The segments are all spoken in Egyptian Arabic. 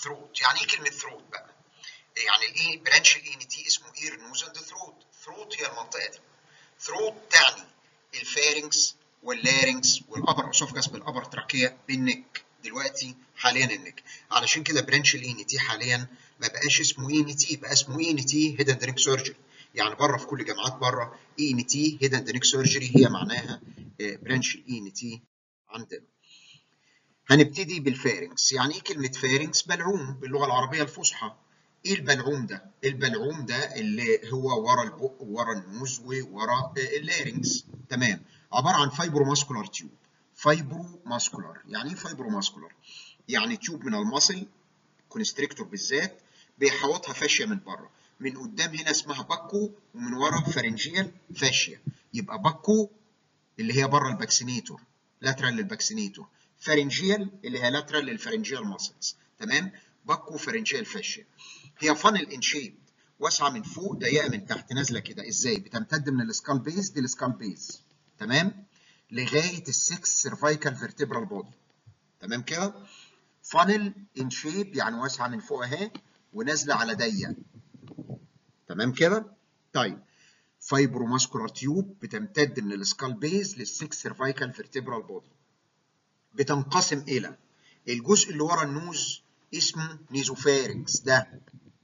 ثروت يعني ايه كلمه ثروت بقى يعني الايه برانش الاي ان تي اسمه اير نوز اند ثروت ثروت هي المنطقه دي ثروت تعني الفارنكس واللارنكس والابر اسوفجاس بالابر تراكيه بالنك دلوقتي حاليا النك علشان كده برانش الاي ان تي حاليا ما بقاش اسمه اي ان تي بقى اسمه اي ان تي هيد اند نيك سيرجري يعني بره في كل جامعات بره اي ان تي هيد اند نيك سيرجري هي معناها برانش الاي ان تي عندنا هنبتدي بالفارنكس يعني ايه كلمه فارنكس بلعوم باللغه العربيه الفصحى ايه البلعوم ده البلعوم ده اللي هو ورا البق ورا النوز وورا اللارنكس تمام عباره عن فايبرو ماسكولار تيوب فايبرو ماسكولار يعني ايه فايبرو ماسكولار يعني تيوب من المصل كونستريكتور بالذات بيحوطها فاشيه من بره من قدام هنا اسمها باكو ومن ورا فارنجيال فاشيه يبقى باكو اللي هي بره الباكسينيتور لاترال للباكسينيتور فارنجيال اللي هي لاترال للفارنجيال ماسلز تمام باكو فارنجيال فاشيه هي فانل ان شيب واسعه من فوق ضيقه من تحت نازله كده ازاي بتمتد من السكال بيز دي السكال بيز تمام لغايه السكس سيرفايكال فيرتبرال بودي تمام كده فانل ان شيب يعني واسعه من فوق اهي ونازله على ضيق تمام كده طيب فايبروماسكولار تيوب بتمتد من السكال بيز للسكس سيرفايكال فيرتبرال بودي بتنقسم الى الجزء اللي ورا النوز اسمه نيزوفارنكس ده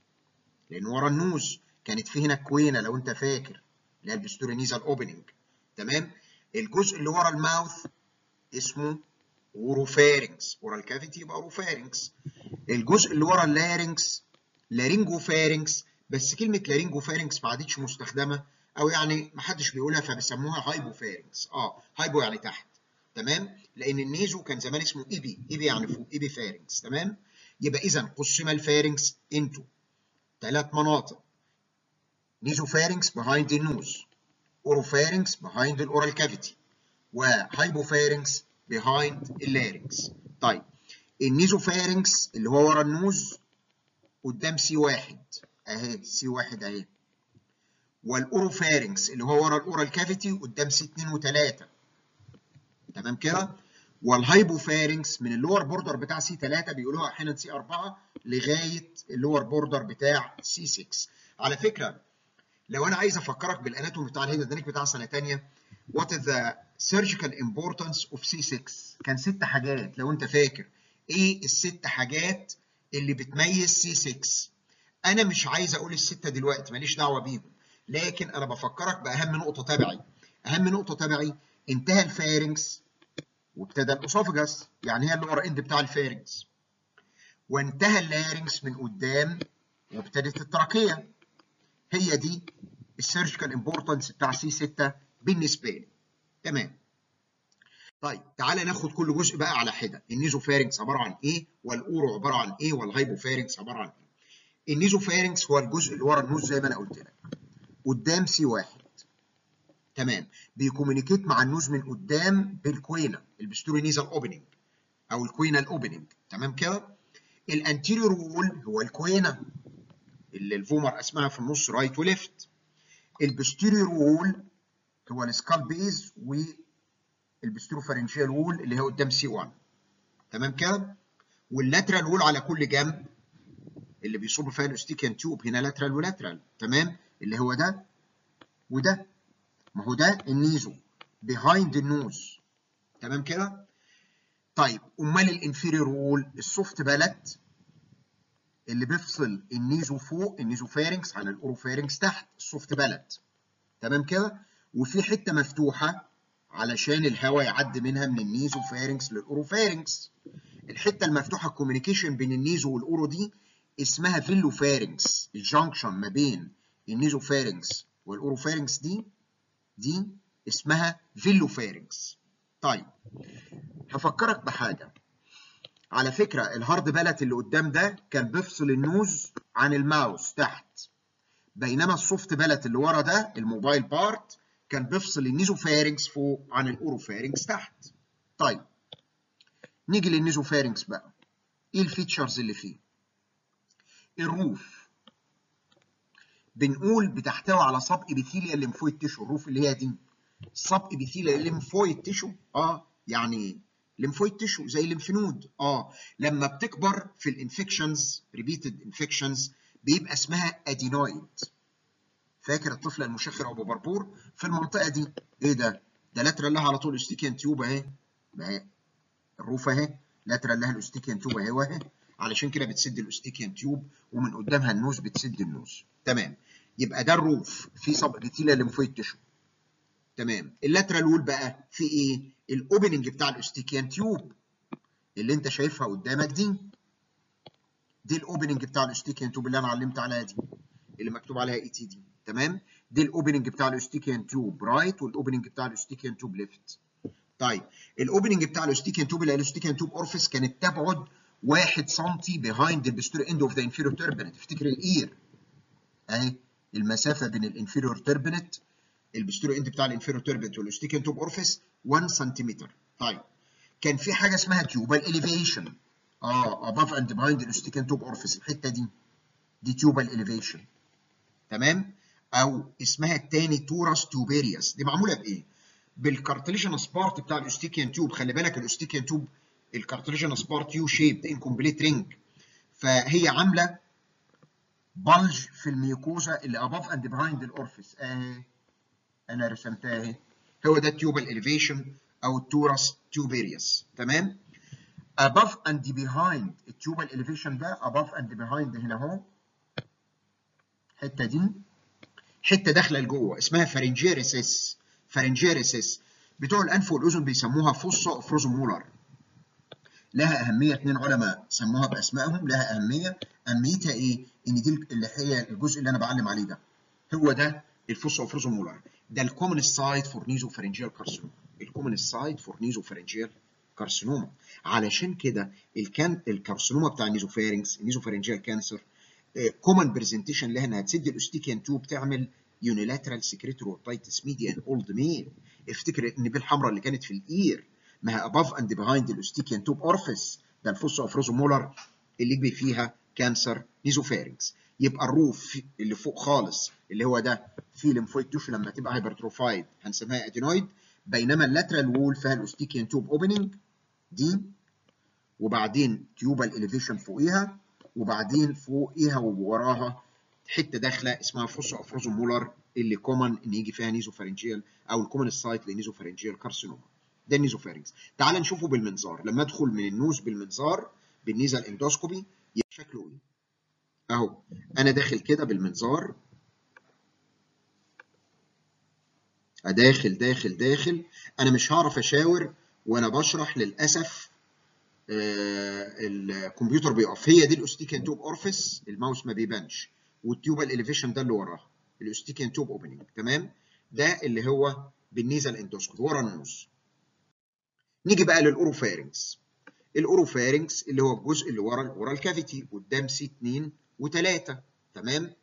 لان ورا النوز كانت في هنا كوينه لو انت فاكر اللي هي البستورينيزال اوبننج تمام الجزء اللي ورا الماوث اسمه اوروفارنكس ورا الكافيتي يبقى اوروفارنكس الجزء اللي ورا اللارنكس لارينجوفارنكس بس كلمه لارينجوفارنكس ما عادتش مستخدمه او يعني ما حدش بيقولها فبيسموها هايبوفارنكس اه هايبو يعني تحت تمام لان النيزو كان زمان اسمه ايبي ايبي يعني فوق ايبي فارنكس تمام يبقى اذا قسم الفارنكس انتو ثلاث مناطق نيزوفارنكس behind the nose اوروفارنكس behind the oral cavity وهايبوفارنكس behind اللارنكس طيب النيزوفارنكس اللي هو ورا النوز قدام سي واحد اهي سي واحد اهي والاوروفارنكس اللي هو ورا الاورال كافيتي قدام سي 2 و3 تمام كده والهايبوفارنكس من اللور بوردر بتاع سي 3 بيقولوها احيانا سي 4 لغايه اللور بوردر بتاع سي 6 على فكره لو انا عايز افكرك بالاناتومي بتاع الهيدادينيك بتاع سنه ثانيه وات از ذا سيرجيكال امبورتنس اوف سي 6 كان ست حاجات لو انت فاكر ايه الست حاجات اللي بتميز سي 6 انا مش عايز اقول السته دلوقتي ماليش دعوه بيهم لكن انا بفكرك باهم نقطه تبعي اهم نقطه تبعي انتهى الفارنكس وابتدى الاسوفجاس يعني هي اللور اند بتاع الفارنكس وانتهى اللارنكس من قدام وابتدت التراكيه هي دي السيرجيكال امبورتنس بتاع سي 6 بالنسبه لي تمام طيب تعالى ناخد كل جزء بقى على حده النيزوفارنكس عباره عن ايه والاورو عباره عن ايه والهايبوفارنكس عباره عن ايه النيزوفارنكس هو الجزء اللي ورا النوز زي ما انا قلت لك قدام سي واحد تمام بيكومينيكيت مع النوز من قدام بالكوينه البستورينيزال اوبننج او الكوينال اوبننج تمام كده الانتيريور وول هو الكوينه اللي الفومر اسمها في النص رايت وليفت البستيريور وول هو السكال بيز والبستيروفارنجيال وول اللي هي قدام سي 1 تمام كده واللاترال وول على كل جنب اللي بيصب فيها الاستيكيان تيوب هنا لاترال ولاترال تمام اللي هو ده وده ما هو ده النيزو بيهايند النوز تمام كده طيب امال الانفيريور وول السوفت بالات اللي بيفصل النيزو فوق النيزو فارنكس عن الاوروفارنكس تحت السوفت بالات تمام كده وفي حته مفتوحه علشان الهواء يعدي منها من النيزو فارنكس للاوروفارنكس الحته المفتوحه الكوميونيكيشن بين النيزو والاورو دي اسمها فيلو فارنكس الجانكشن ما بين النيزو فارنكس والاوروفارنكس دي دي اسمها فيلو فارنكس طيب هفكرك بحاجه على فكره الهارد بالات اللي قدام ده كان بيفصل النوز عن الماوس تحت بينما السوفت بالات اللي ورا ده الموبايل بارت كان بيفصل النيزوفارنكس فوق عن الاوروفارنكس تحت طيب نيجي للنيزوفارنكس بقى ايه الفيتشرز اللي فيه الروف بنقول بتحتوي على سب ابيثيليال ليمفويد تيشو الروف اللي هي دي سب ابيثيليال ليمفويد تيشو اه يعني ليمفويد تيشو زي الليمفنود اه لما بتكبر في الانفكشنز ريبيتد انفكشنز بيبقى اسمها ادينويد فاكر الطفل المشخر ابو بربور في المنطقه دي ايه ده ده لاترال لها على طول استيكيان تيوب اهي اهي الروف اهي لاترال لها الاستيكيان تيوب اهي واهي علشان كده بتسد الاستيكيان تيوب ومن قدامها النوز بتسد النوز تمام يبقى ده الروف في سب ابيثيليال ليمفويد تيشو تمام اللاترال وول بقى في ايه الاوبننج بتاع الاستيكيان تيوب اللي انت شايفها قدامك دي دي الاوبننج بتاع الاستيكيان تيوب اللي انا علمت عليها دي اللي مكتوب عليها اي تي دي تمام دي الاوبننج بتاع الاستيكيان تيوب رايت والاوبننج بتاع الاستيكيان تيوب ليفت طيب الاوبننج بتاع الاستيكيان تيوب اللي هي الاستيكيان تيوب اورفيس كانت تبعد 1 سم بيهايند البستور اند اوف ذا انفيريور تربنت افتكر الاير اهي المسافه بين الانفيريور تربنت البستور اند بتاع الانفيريور تربنت والاستيكيان توب اورفيس 1 سنتيمتر طيب كان في حاجه اسمها تيوبال اليفيشن اه اباف اند بيهايند الاستيكيان توب اورفيس الحته دي دي تيوبال اليفيشن تمام او اسمها الثاني تورس تيوبيريوس دي معموله بايه بالكارتليجينس بارت بتاع الاستيكيان تيوب خلي بالك الاستيكيان تيوب الكارتليجينس بارت يو شيب انكمبليت رينج فهي عامله بلج في الميوكوزا اللي اباف اند بيهايند الاورفيس اهي انا رسمتها اهي هو ده التيوبال اليفيشن او التورس تيوبيريوس تمام above and behind التيوبال elevation ده above and behind هنا اهو الحته دي حته داخله لجوه اسمها فارنجيريسيس فارنجيريسيس بتوع الانف والاذن بيسموها فوسا فروزومولار لها اهميه اثنين علماء سموها باسمائهم لها اهميه اهميتها ايه؟ ان دي اللي هي الجزء اللي انا بعلم عليه ده هو ده الفوسا فروزومولار ده الكومن سايد فور نيزو فارنجيال كارسينوما الكومن سايد فور نيزو فارنجيال كارسينوما علشان كده الكان الكارسينوما بتاع النيزوفارنجز النيزوفارنجيال كانسر كومن برزنتيشن لها انها تسد الاستيكيان تيوب تعمل يونيلاترال سكريتوري اوتايتس ميديا ان اولد ميل افتكر النبيل الحمراء اللي كانت في الاير ما هي اباف اند بيهايند الاستيكيان توب اورفيس ده الفوسا افروزومولار اللي يجي فيها كانسر نيزوفارنجز يبقى الروف اللي فوق خالص اللي هو ده في ليمفويد تيشو لما تبقى هايبرتروفايد هنسميها ادينويد بينما اللاترال وول فيها الاستيكيان توب اوبننج دي وبعدين تيوبال اليفيشن فوقيها وبعدين فوقيها ووراها حته داخله اسمها فوسا افروزومولار اللي كومن ان يجي فيها نيزوفارنجيال او الكومن سايت لنيزوفارنجيال كارسينوما ده النيزوفارنجز تعال نشوفه بالمنظار لما ادخل من النوز بالمنظار بالنيزال اندوسكوبي يبقى شكله ايه اهو انا داخل كده بالمنظار اداخل داخل داخل انا مش هعرف اشاور وانا بشرح للاسف آه الكمبيوتر بيقف هي دي الاوستيكان توب اورفيس الماوس ما بيبانش والتيوبال اليفيشن ده اللي وراها الاوستيكان توب اوبننج تمام ده اللي هو بالنيزال اندوسكوب ورا النوز نيجي بقى للاوروفارينكس الاوروفارينكس اللي هو الجزء اللي ورا ورا الكافيتي قدام سي 2 و3 تمام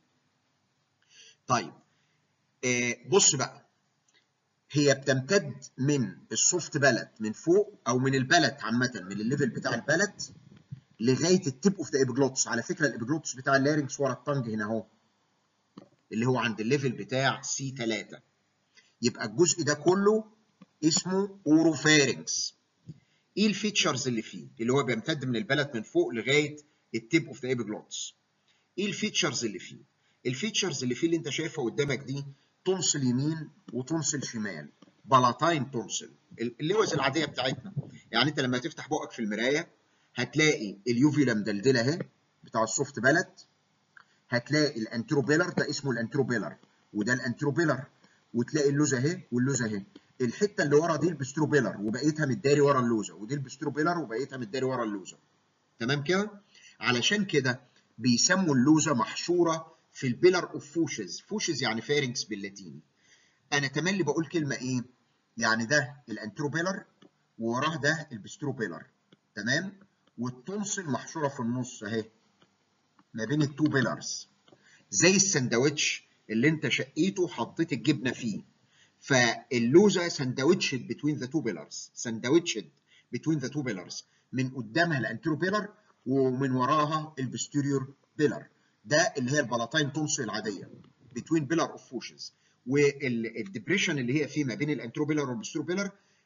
طيب آه بص بقى هي بتمتد من السوفت بلد من فوق او من البلد عامه من الليفل بتاع البلد لغايه التيب اوف ذا ايبجلوتس على فكره الايبجلوتس بتاع اللارنكس ورا الطنج هنا اهو اللي هو عند الليفل بتاع سي 3 يبقى الجزء ده كله اسمه اوروفارينكس ايه الفيتشرز اللي فيه اللي هو بيمتد من البلد من فوق لغايه التيب اوف ذا ايبجلوتس ايه الفيتشرز اللي فيه الفيتشرز اللي فيه اللي انت شايفها قدامك دي تونسل يمين وتونسل شمال بلاتاين تونسل اللوز العاديه بتاعتنا يعني انت لما تفتح بقك في المرايه هتلاقي اليوفيلا مدلدله اهي بتاع السوفت بلد هتلاقي الانتروبيلر ده اسمه الانتروبيلر وده الانتروبيلر وتلاقي اللوزه اهي واللوزه اهي الحته اللي ورا دي البستروبيلر وبقيتها متداري ورا اللوزه ودي البستروبيلر وبقيتها متداري ورا اللوزه تمام كده علشان كده بيسموا اللوزه محشوره في البيلر اوف فوشز فوشز يعني فارنكس باللاتيني انا تملي بقول كلمه ايه يعني ده الانتروبيلر ووراه ده البستروبيلر تمام والتونسل محشوره في النص اهي ما بين التو بيلرز زي السندوتش اللي انت شقيته حطيت الجبنه فيه فاللوزه سندوتشد بتوين ذا تو بيلرز سندوتشد بتوين ذا تو بيلرز من قدامها الانترو بيلر ومن وراها البستيريور بيلر ده اللي هي البلاتاين تونسل العاديه بتوين بيلر اوف فوشز والديبريشن اللي هي فيه ما بين الانترو بيلر والبستيريور بيلر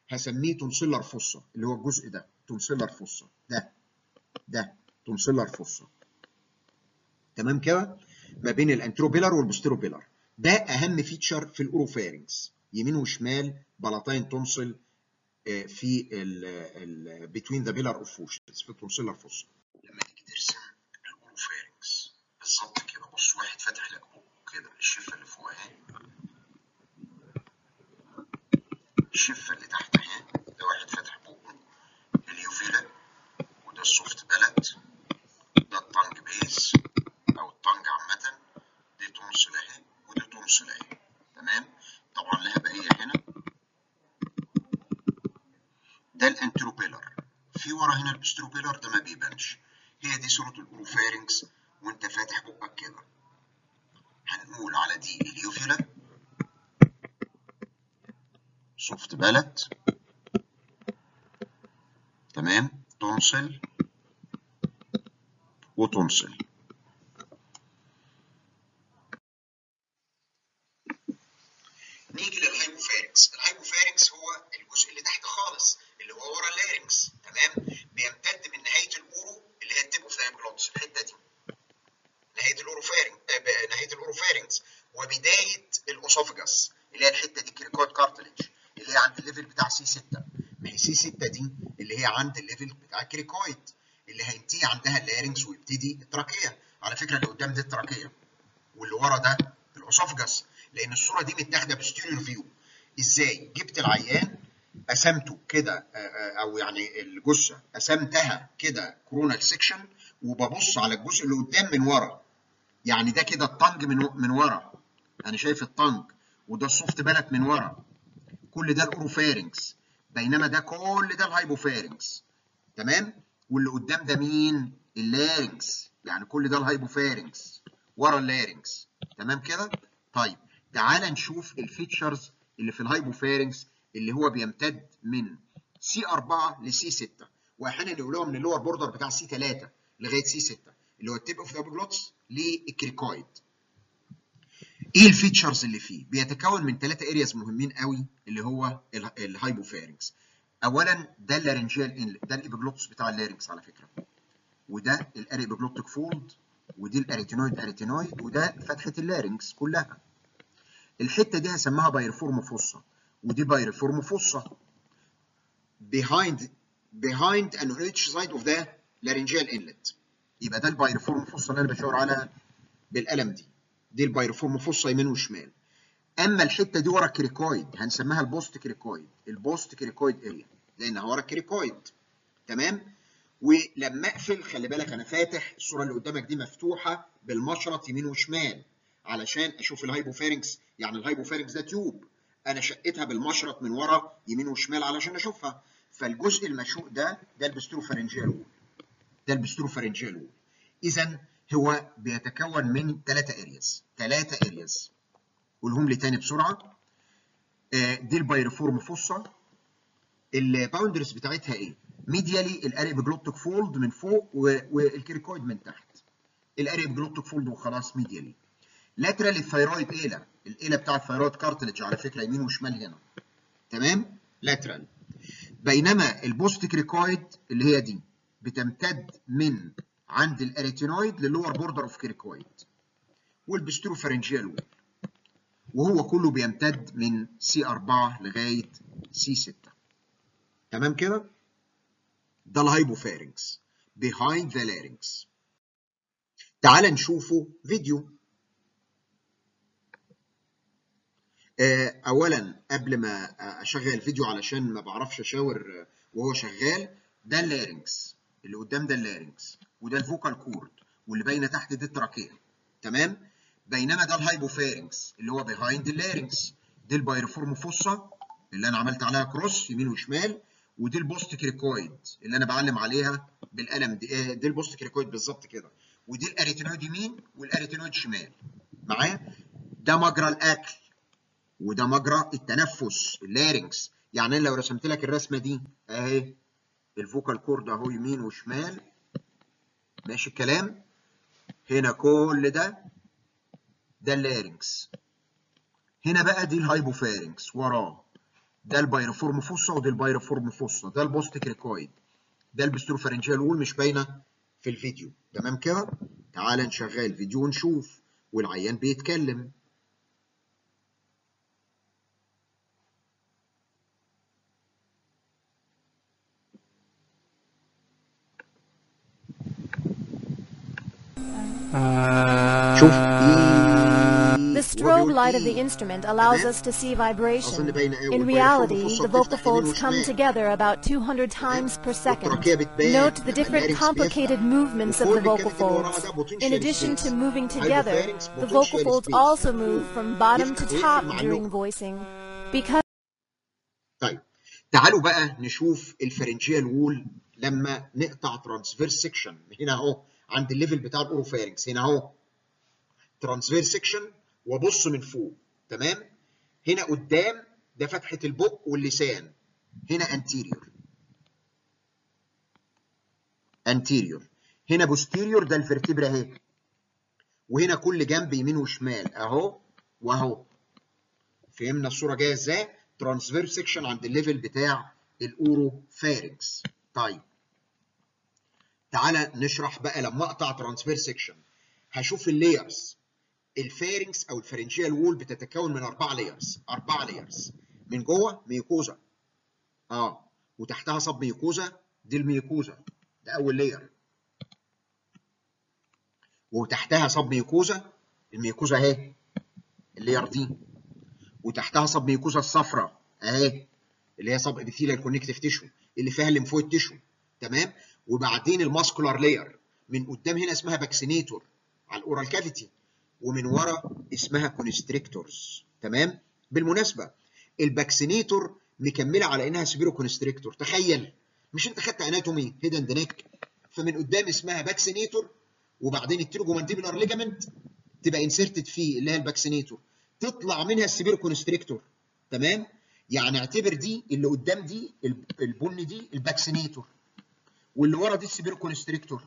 هسميه تونسيلر فوسا اللي هو الجزء ده تونسيلر فوسا ده ده تونسيلر فوسا تمام كده ما بين الانتروبيلر والبستروبيلر ده اهم فيتشر في الاوروفارينكس يمين وشمال بلاطين تونسل في ال بتوين ذا بيلر اوف فوشنز في التونسيلر فوسا لما تيجي ترسم الاوروفارينكس بالظبط كده بص واحد فاتح لك بقه كده الشفه اللي فوق اهي الشفه اللي تحت اهي ده واحد فاتح بقه اليوفيلا وده السوفت بلد ده التانج بيز او التانج عامه دي تونسل اهي ودي تونسل اهي تمام طبعا لها بقيه هنا ده الانتروبيلر في ورا هنا البستروبيلر ده ما بيبانش هي دي صوره الاوروفارينكس وانت فاتح بقك كده هنقول على دي اليوفيلا سوفت بلد تمام تونسل وتونسل نيجي للهايبوفارينكس الهايبوفارينكس هو الجزء اللي تحت خالص اللي هو ورا اللارينكس تمام بيمتد من نهايه الاورو اللي هي التيب اوف ذا الحته دي نهايه الاوروفارينج آه نهايه الاوروفارينكس وبدايه الاسوفجاس اللي هي الحته دي كريكويد كارتلج اللي هي عند الليفل بتاع سي 6 ما هي سي 6 دي اللي هي عند الليفل بتاع الكريكويد اللي هينتهي عندها اللارينكس ويبتدي التراكيه على فكره اللي قدام دي التراكيه واللي ورا ده الاسوفجاس لان الصوره دي متاخده بستيريو فيو ازاي جبت العيان قسمته كده او يعني الجثه قسمتها كده كورونال سيكشن وببص على الجزء اللي قدام من ورا يعني ده كده الطنج من من ورا انا شايف الطنج وده السوفت بلت من ورا كل ده الاوروفارينكس بينما ده كل ده الهايبوفارينكس تمام واللي قدام ده مين اللارينكس يعني كل ده الهايبوفارينكس ورا اللارينكس تمام كده طيب تعال نشوف الفيتشرز اللي في الهايبوفارينكس اللي هو بيمتد من سي 4 لسي 6 واحيانا يقولوها من اللور بوردر بتاع سي 3 لغايه سي 6 اللي هو التيب اوف ذا بلوتس للكريكويد ايه الفيتشرز اللي فيه بيتكون من ثلاثه ارياز مهمين قوي اللي هو الهايبوفارينكس اولا ده اللارنجيال انلت ده الابيجلوتس بتاع اللارنكس على فكره وده الاريبيجلوتيك فولد ودي الاريتينويد اريتينويد وده فتحه اللارنكس كلها الحته دي هسميها بايرفورم فوسا ودي بايرفورم فوسا behind behind and on each side of the laryngeal inlet يبقى ده البايرفورم فوسا اللي انا بشاور عليها بالقلم دي دي البايرفورم فوسا يمين وشمال اما الحته دي ورا الكريكويد هنسميها البوست كريكويد البوست كريكويد اريا لانها ورا الكريكويد تمام ولما اقفل خلي بالك انا فاتح الصوره اللي قدامك دي مفتوحه بالمشرط يمين وشمال علشان اشوف الهايبوفارينكس يعني الهايبوفارينكس ده تيوب انا شقتها بالمشرط من ورا يمين وشمال علشان اشوفها فالجزء المشقوق ده ده البستروفارنجيال وول ده البستروفارنجيال وول اذا هو بيتكون من ثلاثه ارياز ثلاثه ارياز قولهم لي تاني بسرعه آه دي البايرفورم فوسا الباوندرز بتاعتها ايه ميديالي الاريبجلوتيك فولد من فوق والكريكويد من تحت الاريبجلوتيك فولد وخلاص ميديالي لاترال الثيرويد ايلا الايلا بتاع الثيرويد كارتلج على فكره يمين وشمال هنا تمام لاترال بينما البوست كريكويد اللي هي دي بتمتد من عند الاريتينويد للور بوردر اوف كريكويد والبستروفارنجيال وول وهو كله بيمتد من سي 4 لغايه سي 6 تمام كده ده الهايبوفارينكس behind the larynx تعال نشوفه فيديو اولا قبل ما اشغل الفيديو علشان ما بعرفش اشاور وهو شغال ده اللارynx اللي قدام ده اللارynx وده الفوكال كورد واللي باينه تحت دي التراكيه تمام بينما ده الهايبوفارينكس اللي هو بيهايند اللارynx دي البايرفورم فوسا اللي انا عملت عليها كروس يمين وشمال ودي البوست كريكويد اللي انا بعلم عليها بالقلم دي دي البوست كريكويد بالظبط كده ودي الاريتينويد يمين والاريتينويد شمال معايا ده مجرى الاكل وده مجرى التنفس اللارynx يعني انا لو رسمت لك الرسمه دي اهي الفوكال كورد اهو يمين وشمال ماشي الكلام هنا كل ده ده اللارynx هنا بقى دي الهايبوفارينكس وراه ده البايروفورم فوسا وده البايروفورم فوسا ده البوست كريكويد ده البستروفارنجيال وول مش باينه في الفيديو تمام كده تعال نشغل فيديو ونشوف والعيان بيتكلم شوف The strobe light of the instrument allows us to see vibration. In reality, the vocal folds come together about 200 times per second. Note the different complicated movements of the vocal folds. In addition to moving together, the vocal folds also move from bottom to top during voicing. Because طيب تعالوا بقى نشوف الفرنجيال وول لما نقطع ترانسفيرس سيكشن هنا اهو عند الليفل بتاع الاوروفارنكس هنا اهو ترانسفيرس سيكشن وابص من فوق تمام هنا قدام ده فتحه البق واللسان هنا انتيريور انتيريور هنا بوستيريور ده الفرتبرا اهي وهنا كل جنب يمين وشمال اهو واهو فهمنا الصوره جايه ازاي ترانسفيرس سيكشن عند الليفل بتاع الاورو فارنكس طيب تعالى نشرح بقى لما اقطع ترانسفير سيكشن هشوف اللايرز الفارنكس او الفرنجيال وول بتتكون من اربع لايرز اربع لايرز من جوه ميوكوزا اه وتحتها صب ميوكوزا دي الميوكوزا ده اول لاير وتحتها صب ميوكوزا الميوكوزا اهي اللاير دي وتحتها صب ميوكوزا الصفراء اهي اللي هي صب ابيثيليال كونكتيف تيشو اللي فيها الليمفويد تيشو تمام وبعدين الماسكولار لاير من قدام هنا اسمها باكسينيتور على الاورال كافيتي ومن ورا اسمها كونستريكتورز تمام بالمناسبه الباكسينيتور مكمله على انها سبيرو كونستريكتور تخيل مش انت خدت اناتومي هيد اند نيك فمن قدام اسمها باكسينيتور وبعدين التيروجومانديبولار ليجامنت تبقى انسرتد فيه اللي هي الباكسينيتور تطلع منها السبيرو كونستريكتور تمام يعني اعتبر دي اللي قدام دي البن دي الباكسينيتور واللي ورا دي السبيرو كونستريكتور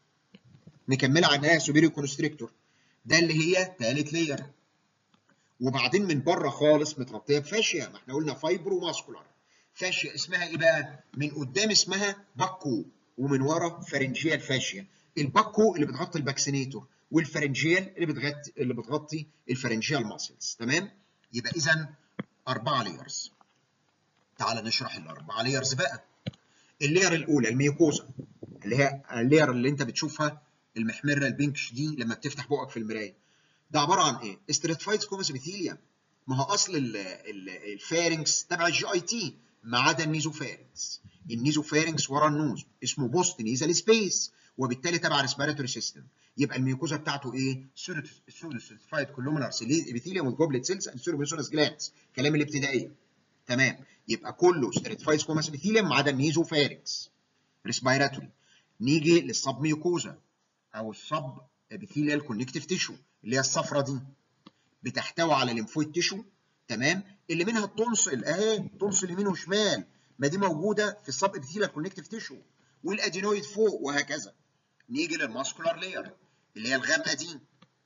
مكمله عنها سبيرو كونستريكتور ده اللي هي ثالث لاير وبعدين من بره خالص متغطيه بفاشيا ما احنا قلنا فايبرو ماسكولار فاشيا اسمها ايه بقى؟ من قدام اسمها باكو ومن ورا فرنجيال فاشيا الباكو اللي بتغطي الباكسينيتور والفرنجيال اللي بتغطي اللي بتغطي الفرنجيال ماسلز تمام؟ يبقى اذا اربعه لايرز تعال نشرح الاربعه لايرز بقى اللاير الاولى الميوكوزا اللي هي اللاير اللي انت بتشوفها المحمره البينكش دي لما بتفتح بقك في المرايه ده عباره عن ايه؟ استراتيفايد سكومس ابيثيليوم ما هو اصل الفارنكس تبع الجي اي تي ما عدا النيزوفارنكس النيزوفارنكس ورا النوز اسمه بوست نيزال سبيس وبالتالي تبع ريسبيراتوري سيستم يبقى الميوكوزا بتاعته ايه؟ سودو ستراتيفايد كولومينار ابيثيليوم وجوبلت سيلز اند سيروبيسونس جلاندز كلام الابتدائيه تمام يبقى كله ستراتيفايد سكومس ابيثيليوم ما عدا النيزوفارنكس ريسبيراتوري نيجي للصب ميوكوزا او الصب ابيثيليال كونكتيف تيشو اللي هي الصفرة دي بتحتوي على ليمفويد تيشو تمام اللي منها التونسل اهي تونسل يمين وشمال ما دي موجوده في الصب ابيثيليال كونكتيف تيشو والادينويد فوق وهكذا نيجي للماسكولار لاير اللي هي الغامقه دي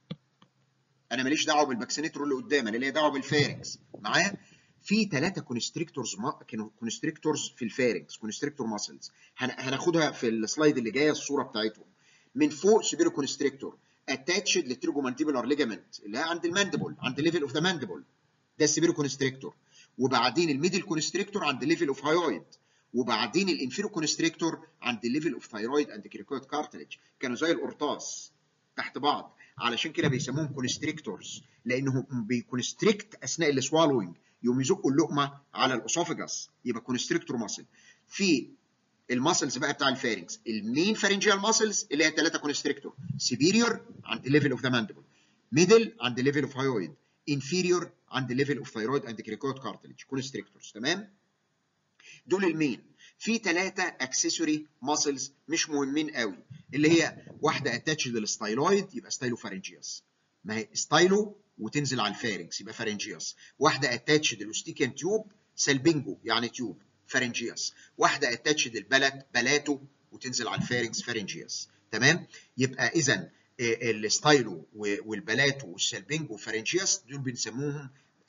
انا ماليش دعوه بالباكسينيتور اللي قدام انا ليا دعوه بالفارنكس معايا في ثلاثه كونستريكتورز ما... كانوا كونستريكتورز في الفارنكس كونستريكتور ماسلز هن... هناخدها في السلايد اللي جايه الصوره بتاعتهم من فوق سيبيرو كونستريكتور اتاتشد للتريجومانتيبولار ليجامنت اللي هي عند الماندبل عند الليفل اوف ذا ماندبل ده السيبيرو كونستريكتور وبعدين الميدل كونستريكتور عند الليفل اوف هايويد وبعدين الانفيرو كونستريكتور عند الليفل اوف ثايرويد اند كريكويد كارتلج كانوا زي القرطاس تحت بعض علشان كده بيسموهم كونستريكتورز لانهم بيكونستريكت اثناء السوالوينج يقوم يزقوا اللقمه على الاسوفجاس يبقى كونستريكتور ماسل في الماسلز بقى بتاع الفارنكس المين فارنجيال ماسلز اللي هي ثلاثه كونستريكتور سيبيريور عند الليفل اوف ذا ماندبل ميدل عند الليفل اوف هايويد انفيريور عند الليفل اوف ثايرويد اند كريكويد كارتلج كونستريكتورز تمام دول المين في ثلاثه اكسسوري ماسلز مش مهمين قوي اللي هي واحده اتاتشد للستايلويد يبقى ستايلو فارنجيوس ما هي ستايلو وتنزل على الفارنكس يبقى فارنجيوس واحده اتاتشد للاستيكان تيوب سلبنجو يعني تيوب فارنجيوس واحده اتاتشد البلت بلاتو وتنزل على الفارنكس فارنجيوس تمام يبقى اذا الستايلو والبلاتو والسلبنجو فارنجيوس دول بنسموهم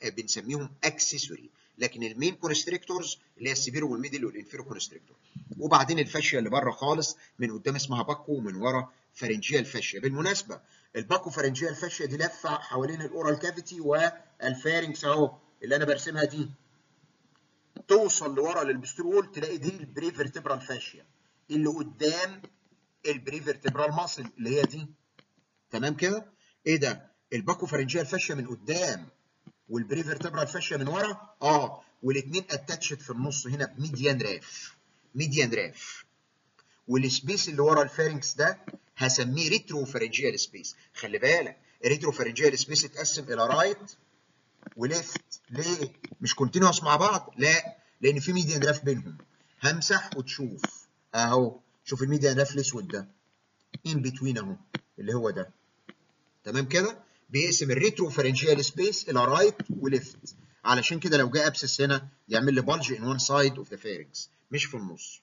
بنسميهم اكسسوري لكن المين كونستريكتورز اللي هي السيفيرو والميدل والانفيرو كونستريكتور وبعدين الفاشيه اللي بره خالص من قدام اسمها باكو ومن ورا فارنجيال فاشيه بالمناسبه الباكو فارنجيال فاشيه دي لفه حوالين الاورال كافيتي والفارنكس اهو اللي انا برسمها دي توصل لورا للبسترول تلاقي دي البريفرتبرال فاشيا اللي قدام البريفرتبرال ماسل اللي هي دي تمام كده ايه ده الباكو فارنجيال فاشيا من قدام والبريفرتبرال فاشيا من ورا اه والاثنين اتاتشد في النص هنا بميديان راف ميديان راف والسبيس اللي ورا الفارنكس ده هسميه ريترو فارنجيال سبيس خلي بالك الريترو فارنجيال سبيس اتقسم الى رايت وليفت ليه مش كونتينوس مع بعض لا لان في ميديان راف بينهم همسح وتشوف اهو شوف الميديان راف الاسود ده ان بتوين اهو اللي هو ده تمام كده بيقسم الريترو فارنجيال سبيس الى رايت وليفت علشان كده لو جه ابسس هنا يعمل لي بلج ان وان سايد اوف ذا فارنكس مش في النص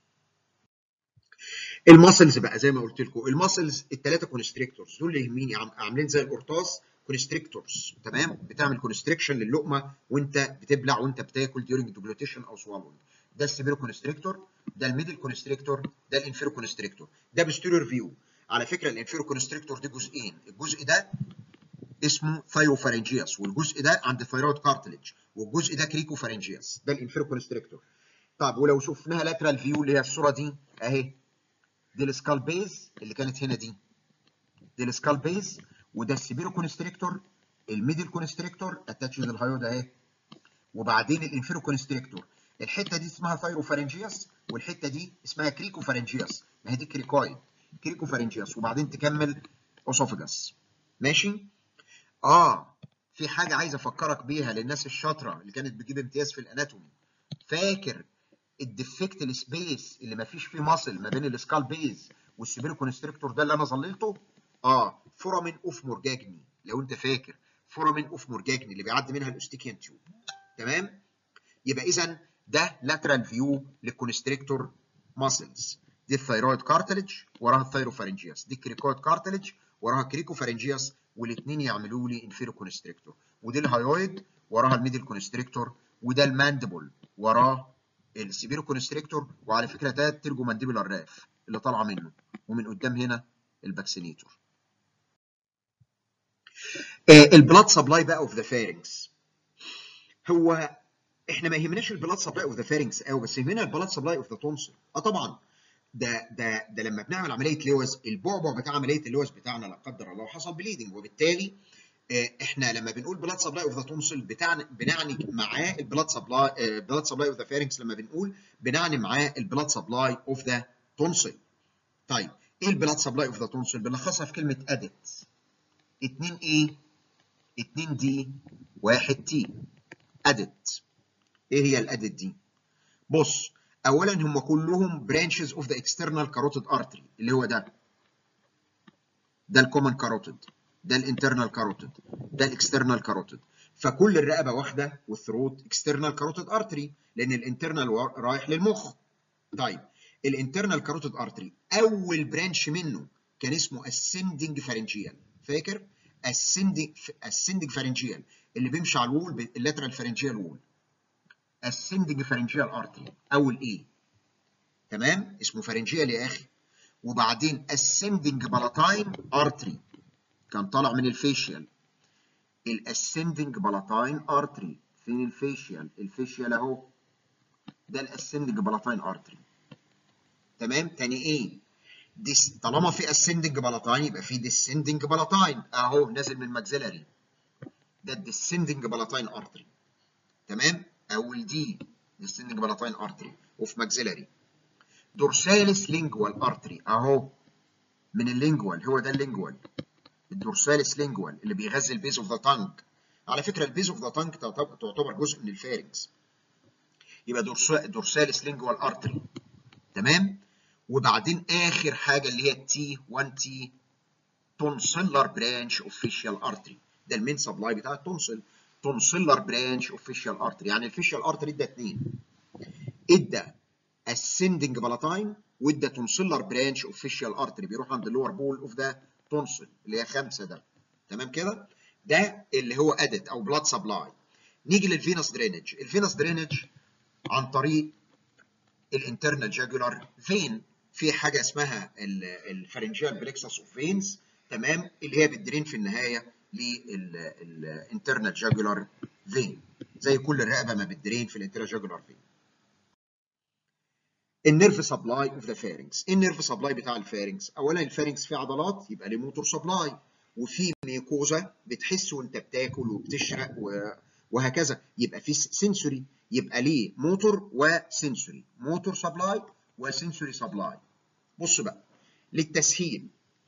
الماسلز بقى زي ما قلت لكم الماسلز الثلاثه كونستريكتورز دول اللي يهمني عاملين زي القرطاس كونستريكتورز تمام بتعمل كونستريكشن للقمه وانت بتبلع وانت بتاكل ديورنج دوجلوتيشن او سوالون ده السيفيرو كونستريكتور ده الميدل كونستريكتور ده الانفيرو كونستريكتور ده بستيريور فيو على فكره الانفيرو كونستريكتور دي جزئين الجزء ده اسمه ثايروفارنجياس والجزء ده عند الثايرويد كارتلج والجزء ده كريكوفارنجياس ده الانفيرو كونستريكتور طب ولو شفناها لاترال فيو اللي هي الصوره دي اهي دي السكال بيز اللي كانت هنا دي دي السكال بيز وده السيبيرو كونستريكتور الميدل كونستريكتور اتاتش للهايود اهي وبعدين الانفيرو كونستريكتور الحته دي اسمها ثايروفارنجياس والحته دي اسمها كريكوفارنجياس ما هي دي كريكويد كريكوفارنجياس وبعدين تكمل اوسوفجاس ماشي اه في حاجه عايز افكرك بيها للناس الشاطره اللي كانت بتجيب امتياز في الاناتومي فاكر الديفكت السبيس اللي ما فيش فيه ماسل ما بين السكال بيز والسيبيرو كونستريكتور ده اللي انا ظللته اه فورامين اوف مورجاجني لو انت فاكر فورامين اوف مورجاجني اللي بيعدي منها الاوستيكيان تيوب تمام يبقى اذا ده لاترال فيو للكونستريكتور ماسلز دي الثايرويد كارتلج وراها الثايروفارنجياس دي الكريكويد كارتلج وراها كريكوفارنجياس والاثنين يعملوا لي انفيرو كونستريكتور ودي الهايويد وراها الميدل كونستريكتور وده الماندبل وراه السيبيرو كونستريكتور وعلى فكره ده الترجو مانديبولار راف اللي طالعه منه ومن قدام هنا الباكسينيتور البلاد سبلاي بقى اوف ذا فارنكس هو احنا ما يهمناش البلاد سبلاي اوف ذا فارنكس قوي بس يهمنا البلاد سبلاي اوف ذا تونسل اه طبعا ده ده ده لما بنعمل عمليه لوز البعبع بتاع عمليه اللوز بتاعنا لا قدر الله حصل بليدنج وبالتالي احنا لما بنقول بلاد سبلاي اوف ذا تونسل بتاعنا بنعني معاه البلاد سبلاي بلاد سبلاي اوف ذا فارنكس لما بنقول بنعني معاه البلاد سبلاي اوف ذا تونسل طيب ايه البلاد سبلاي اوف ذا تونسل بنلخصها في كلمه ادت 2 ايه 2 دي 1 تي ادت ايه هي الادت دي بص اولا هم كلهم برانشز اوف ذا اكسترنال كاروتيد ارتري اللي هو ده ده الكومن كاروتيد ده الانترنال كاروتيد ده الاكسترنال كاروتيد فكل الرقبه واحده والثروت اكسترنال كاروتيد ارتري لان الانترنال رايح للمخ طيب الانترنال كاروتيد ارتري اول برانش منه كان اسمه اسندنج فارنجيال فاكر اسندنج اسندنج فارنجيال اللي بيمشي على الوول اللاترال فارنجيال وول اسندنج فارنجيال ارتري اول ايه تمام اسمه فارنجيال يا اخي وبعدين اسندنج بلاتاين ارتري كان طالع من الفيشيال الاسندنج بلاتاين ارتري فين الفيشيال الفيشيال اهو ده الاسندنج بلاتاين ارتري تمام تاني ايه ديس طالما في اسندنج بلاتاين يبقى في ديسندنج بلاتاين اهو نازل من الماكسيلاري ده الديسندنج بلاتاين ارتري تمام اول دي ديسندنج بلاتاين ارتري وفي ماكسيلاري دورساليس لينجوال ارتري اهو من اللينجوال هو ده اللينجوال الدورساليس لينجوال اللي بيغذي البيز اوف ذا تانج على فكره البيز اوف ذا تانج تعتبر جزء من الفارنكس يبقى دورساليس لينجوال ارتري تمام وبعدين اخر حاجه اللي هي التي 1 تي تونسلر برانش اوف فيشيال ارتري ده المين سبلاي بتاع التونسل تونسلر برانش اوف فيشيال ارتري يعني الفيشيال ارتري ادى اثنين ادى ascending بلاتاين وادى تونسلر برانش اوف فيشيال ارتري بيروح عند اللور بول اوف ذا تونسل اللي هي خمسه ده تمام كده ده اللي هو ادت او بلاد سبلاي نيجي للفينوس درينج الفينوس درينج عن طريق الانترنال جاجولار فين في حاجه اسمها الفرنجيال بلكسس اوف فينز تمام اللي هي بتدرين في النهايه للانترنال جاجولار فين زي كل الرقبه ما بتدرين في الانترنال جاجولار فين النيرف سبلاي اوف ذا فارنكس ايه النيرف سبلاي بتاع الفارنكس اولا الفارنكس فيه عضلات يبقى ليه موتور سبلاي وفي ميكوزا بتحس وانت بتاكل وبتشرق وهكذا يبقى في سنسوري يبقى ليه موتور وسنسوري موتور سبلاي وسنسوري سبلاي بص بقى للتسهيل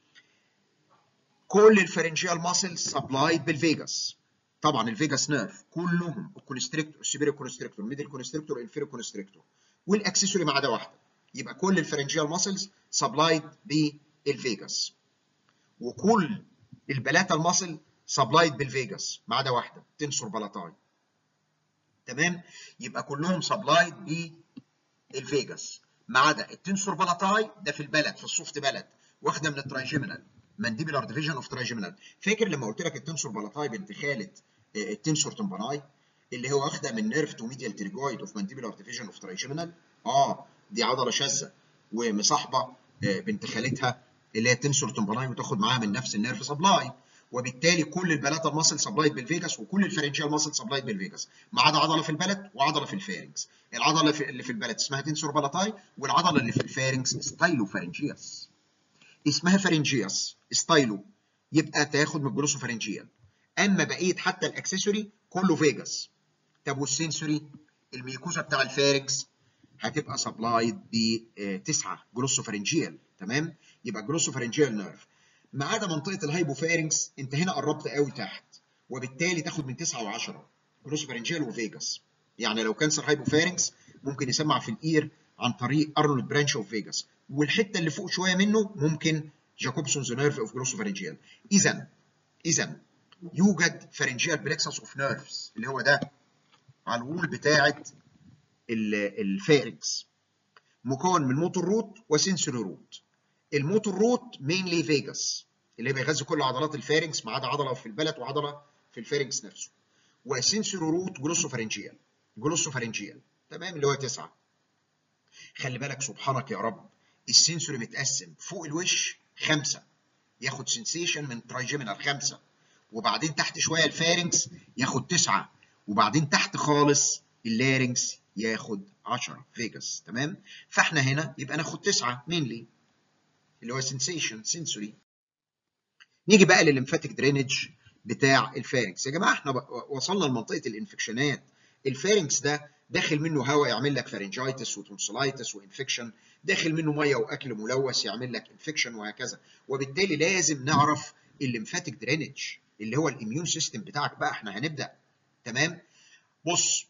كل الفرنجيال ماسل سبلايد بالفيجاس طبعا الفيجاس نيرف كلهم الكونستريكتور السيبيريو كونستريكتور ميدل كونستريكتور انفيريو كونستريكتور والاكسسوري ما عدا واحده يبقى كل الفرنجيال ماسلز سبلايد بالفيجاس وكل البلاتا الماسل سبلايد بالفيجاس ما عدا واحده تنسور بلاتاي تمام يبقى كلهم سبلايد بالفيجاس ما عدا التنسور بلاتاي ده في البلد في السوفت بلد واخده من الترايجيمينال مانديبولار ديفيجن اوف ترايجيمينال فاكر لما قلت لك التنسور بلاتاي بنت خاله التنسور تمباناي اللي هو واخده من نيرف تو ميديال تريجويد اوف مانديبولار ديفيجن اوف ترايجيمينال اه دي عضله شاذه ومصاحبه بنت خالتها اللي هي التنسور تمباناي وتاخد معاها من نفس النيرف سبلاي وبالتالي كل البلاتا ماسل سبلايد بالفيجاس وكل الفرنجيال ماسل سبلايد بالفيجاس ما عدا عضله في البلد وعضله في الفارنكس العضله اللي في البلد اسمها تنسور بلاتاي والعضله اللي في الفارنكس ستايلو فارنجياس اسمها فارنجياس ستايلو يبقى تاخد من الجلوسو فارنجيال اما بقيه حتى الاكسسوري كله فيجاس طب والسنسوري الميكوزا بتاع الفارنكس هتبقى سبلايد بتسعه جلوسو فارنجيال تمام يبقى جلوسو فارنجيال نيرف ما عدا منطقه الهايبوفارنكس انت هنا قربت قوي تحت وبالتالي تاخد من 9 و10 جلوسو فارنجيال وفيجاس يعني لو كانسر هايبوفارنكس ممكن يسمع في الاير عن طريق ارنولد برانش اوف فيجاس والحته اللي فوق شويه منه ممكن جاكوبسونز نيرف اوف جلوسو فارنجيال اذا اذا يوجد فارنجيال بلكسس اوف نيرفز اللي هو ده على الوول بتاعه الفارنكس مكون من موتور روت وسنسوري روت الموتور روت مينلي فيجاس اللي بيغذي كل عضلات الفارنكس ما عدا عضله في البلد وعضله في الفارنكس نفسه وسنسوري روت جلوسوفارنجيال جلوسوفارنجيال تمام اللي هو تسعه خلي بالك سبحانك يا رب السنسوري متقسم فوق الوش خمسه ياخد سنسيشن من ترايجيمينال خمسه وبعدين تحت شويه الفارنكس ياخد تسعه وبعدين تحت خالص اللارنكس ياخد 10 فيجاس تمام فاحنا هنا يبقى ناخد تسعه مينلي اللي هو سنسيشن سنسوري نيجي بقى للليمفاتيك درينج بتاع الفارنكس يا جماعه احنا وصلنا لمنطقه الانفكشنات الفارنكس ده داخل منه هواء يعمل لك فارنجايتس وتونسلايتس وانفكشن داخل منه ميه واكل ملوث يعمل لك انفكشن وهكذا وبالتالي لازم نعرف الليمفاتيك درينج اللي هو الاميون سيستم بتاعك بقى احنا هنبدا تمام بص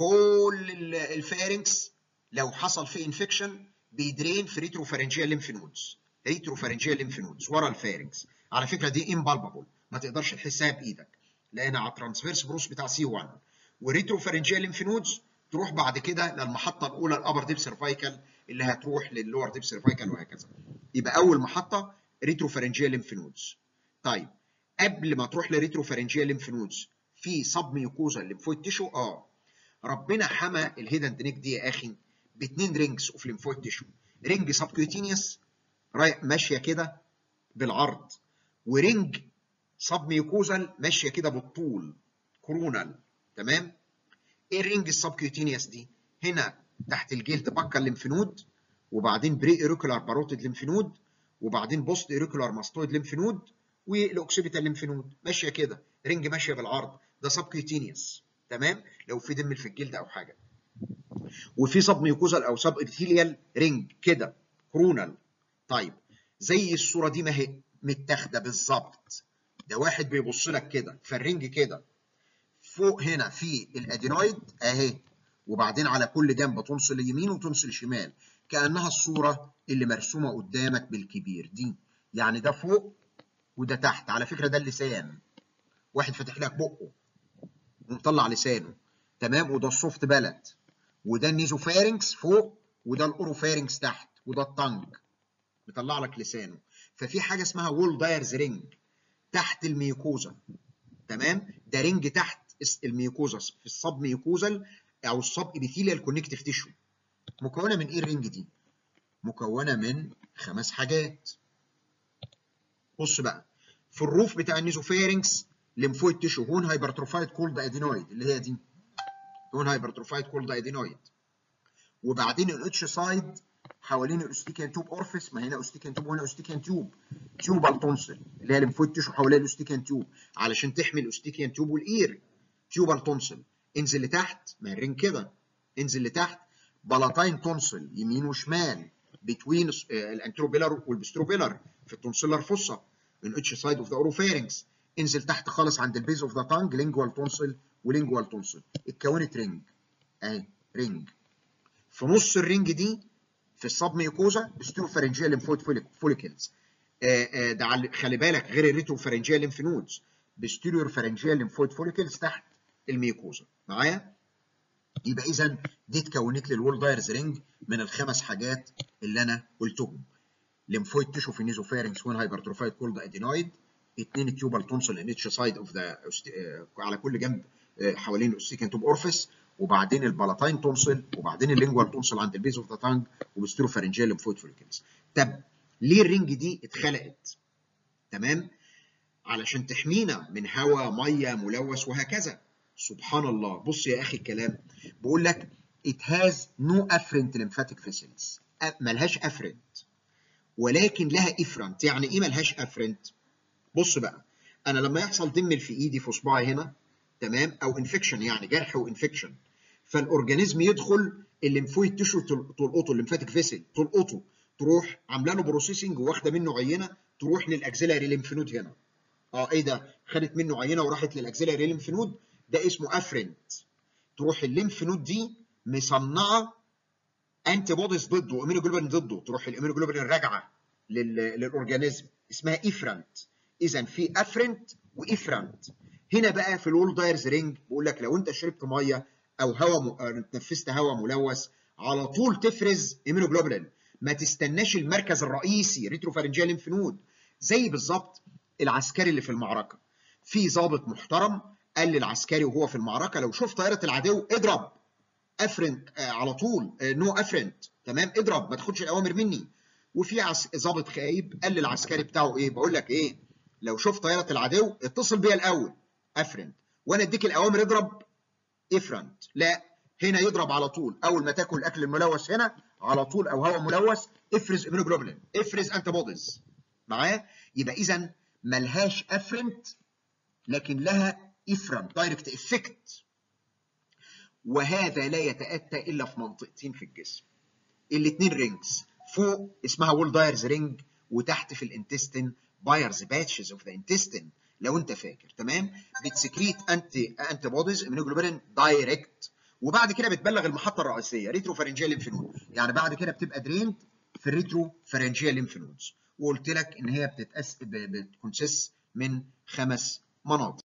كل الفارنكس لو حصل فيه انفكشن بيدرين في ريتروفارنجيال ليمف نودز ريتروفارنجيال ليمف نودز ورا الفارنكس على فكره دي امبالبابل ما تقدرش تحسها بايدك لان على الترانسفيرس بروس بتاع سي 1 وريتروفارنجيال ليمف نودز تروح بعد كده للمحطه الاولى الابر ديب سيرفايكال اللي هتروح للور ديب سيرفايكال وهكذا يبقى اول محطه ريتروفارنجيال ليمف نودز طيب قبل ما تروح لريتروفارنجيال ليمف نودز في سب ميوكوزا الليمفويد تيشو اه ربنا حمى الهيدن نيك دي يا اخي باثنين رينجز اوف ليمفويد تيشو رينج سبكيوتينيوس ماشيه كده بالعرض ورينج سب ميوكوزال ماشيه كده بالطول كورونال تمام ايه الرينج السبكيوتينيوس دي هنا تحت الجلد بكا الليمفنود وبعدين بري ايروكولار باروتيد ليمفنود وبعدين بوست ايروكولار ماستويد ليمفنود والاوكسيبيتال ليمفنود ماشيه كده رينج ماشيه بالعرض ده سبكيوتينيوس تمام لو في دم في الجلد او حاجه وفي سب ميوكوزال او سب ابيثيليال رينج كده كرونال طيب زي الصوره دي ما هي متاخده بالظبط ده واحد بيبص لك كده فالرينج كده فوق هنا في الادينويد اهي وبعدين على كل جنب تنصل يمين وتنصل شمال كانها الصوره اللي مرسومه قدامك بالكبير دي يعني ده فوق وده تحت على فكره ده اللسان واحد فاتح لك بقه ومطلع لسانه تمام وده السوفت بلد وده النيزوفارنكس فوق وده الاوروفارنكس تحت وده الطنج مطلع لك لسانه ففي حاجه اسمها وول دايرز رينج تحت الميوكوزا تمام ده رينج تحت الميوكوزا في الصب ميوكوزال او الصب ابيثيليال كونكتيف تيشو مكونه من ايه الرينج دي مكونه من خمس حاجات بص بقى في الروف بتاع النيزوفيرنكس ليمفويد تيشو هون هايبرتروفايد كولد ادينويد اللي هي دي هون هايبرتروفايد كولد ادينويد وبعدين الاتش سايد حوالين الاوستيكان تيوب اورفيس ما هنا اوستيكان تيوب وهنا اوستيكان تيوب تيوبال تونسل اللي هي ليمفويد تيشو حوالين الاوستيكان تيوب علشان تحمي الاوستيكان تيوب والاير تيوبال تونسل انزل لتحت ما الرين كده انزل لتحت بلاتاين تونسل يمين وشمال بتوين الانتروبيلر والبستروبيلر في التونسيلر فوسا من اتش سايد اوف ذا اوروفارينكس انزل تحت خالص عند البيز اوف ذا تانج لينجوال تونسل ولينجوال تونسل اتكونت رينج اهي رينج في نص الرينج دي في السب ميوكوزا ستيروفارنجيال ليمفويد فوليكلز ده خلي بالك غير الريتروفارنجيال ليمف نودز بستيروفارنجيال ليمفويد فوليكلز تحت الميوكوزا معايا يبقى اذا دي اتكونت لي الوول دايرز رينج من الخمس حاجات اللي انا قلتهم ليمفويد تيشو في النيزوفارنكس وين هايبرتروفايد كولد ادينويد اثنين تيوبال تونسل ان اتش سايد اوف ذا على كل جنب حوالين الاوستيكان توب اورفيس وبعدين البالاتاين تونسل وبعدين اللينجوال تونسل عند البيز اوف ذا تانج وبستروفارنجيال ليمفويد فوليكلز طب ليه الرينج دي اتخلقت تمام علشان تحمينا من هواء ميه ملوث وهكذا سبحان الله بص يا اخي الكلام بقول لك it has no afferent lymphatic vessels ملهاش afferent ولكن لها افرنت يعني ايه ملهاش افرنت بص بقى انا لما يحصل دمل في ايدي في صباعي هنا تمام او انفكشن يعني جرح وانفكشن فالاورجانيزم يدخل الليمفويد تيشو تلقطه الليمفاتيك فيسل تلقطه تروح عامله له بروسيسنج واخده منه عينه تروح للاكزيلاري ليمف نود هنا اه ايه ده خدت منه عينه وراحت للاكزيلاري ليمف نود ده اسمه افرنت تروح الليمف نود دي مصنعه انتي بوديز ضده امينوجلوبين ضده تروح الامينوجلوبين راجعه للاورجانيزم اسمها افرنت اذا في افرنت وافرنت هنا بقى في الول دايرز رينج بقول لك لو انت شربت ميه او هواء م... تنفست هواء ملوث على طول تفرز امينوجلوبولين ما تستناش المركز الرئيسي ريتروفارنجيال ليمف نود زي بالظبط العسكري اللي في المعركه في ضابط محترم قال للعسكري وهو في المعركه لو شفت طياره العدو اضرب افرنت آه على طول آه نو افرنت تمام اضرب ما تاخدش الاوامر مني وفي عس... ضابط خايب قال للعسكري بتاعه ايه بقول لك ايه لو شفت طياره العدو اتصل بيا الاول افرنت وانا اديك الاوامر اضرب افرنت لا هنا يضرب على طول اول ما تاكل الاكل الملوث هنا على طول او هواء ملوث افرز امينوجلوبولين افرز انتي بوديز معايا يبقى اذا ملهاش افرنت لكن لها افرنت دايركت افكت وهذا لا يتاتى الا في منطقتين في الجسم الاثنين رينجز فوق اسمها وول دايرز رينج وتحت في الانتستين بايرز باتشز اوف ذا انتستين لو انت فاكر تمام بتسكريت انتي انتي بوديز امينوجلوبولين دايركت وبعد كده بتبلغ المحطه الرئيسيه ريترو فارنجيال ليمف نود يعني بعد كده بتبقى دريند في الريترو فارنجيال ليمف نودز وقلت لك ان هي بتتأس بتكونسس من خمس مناطق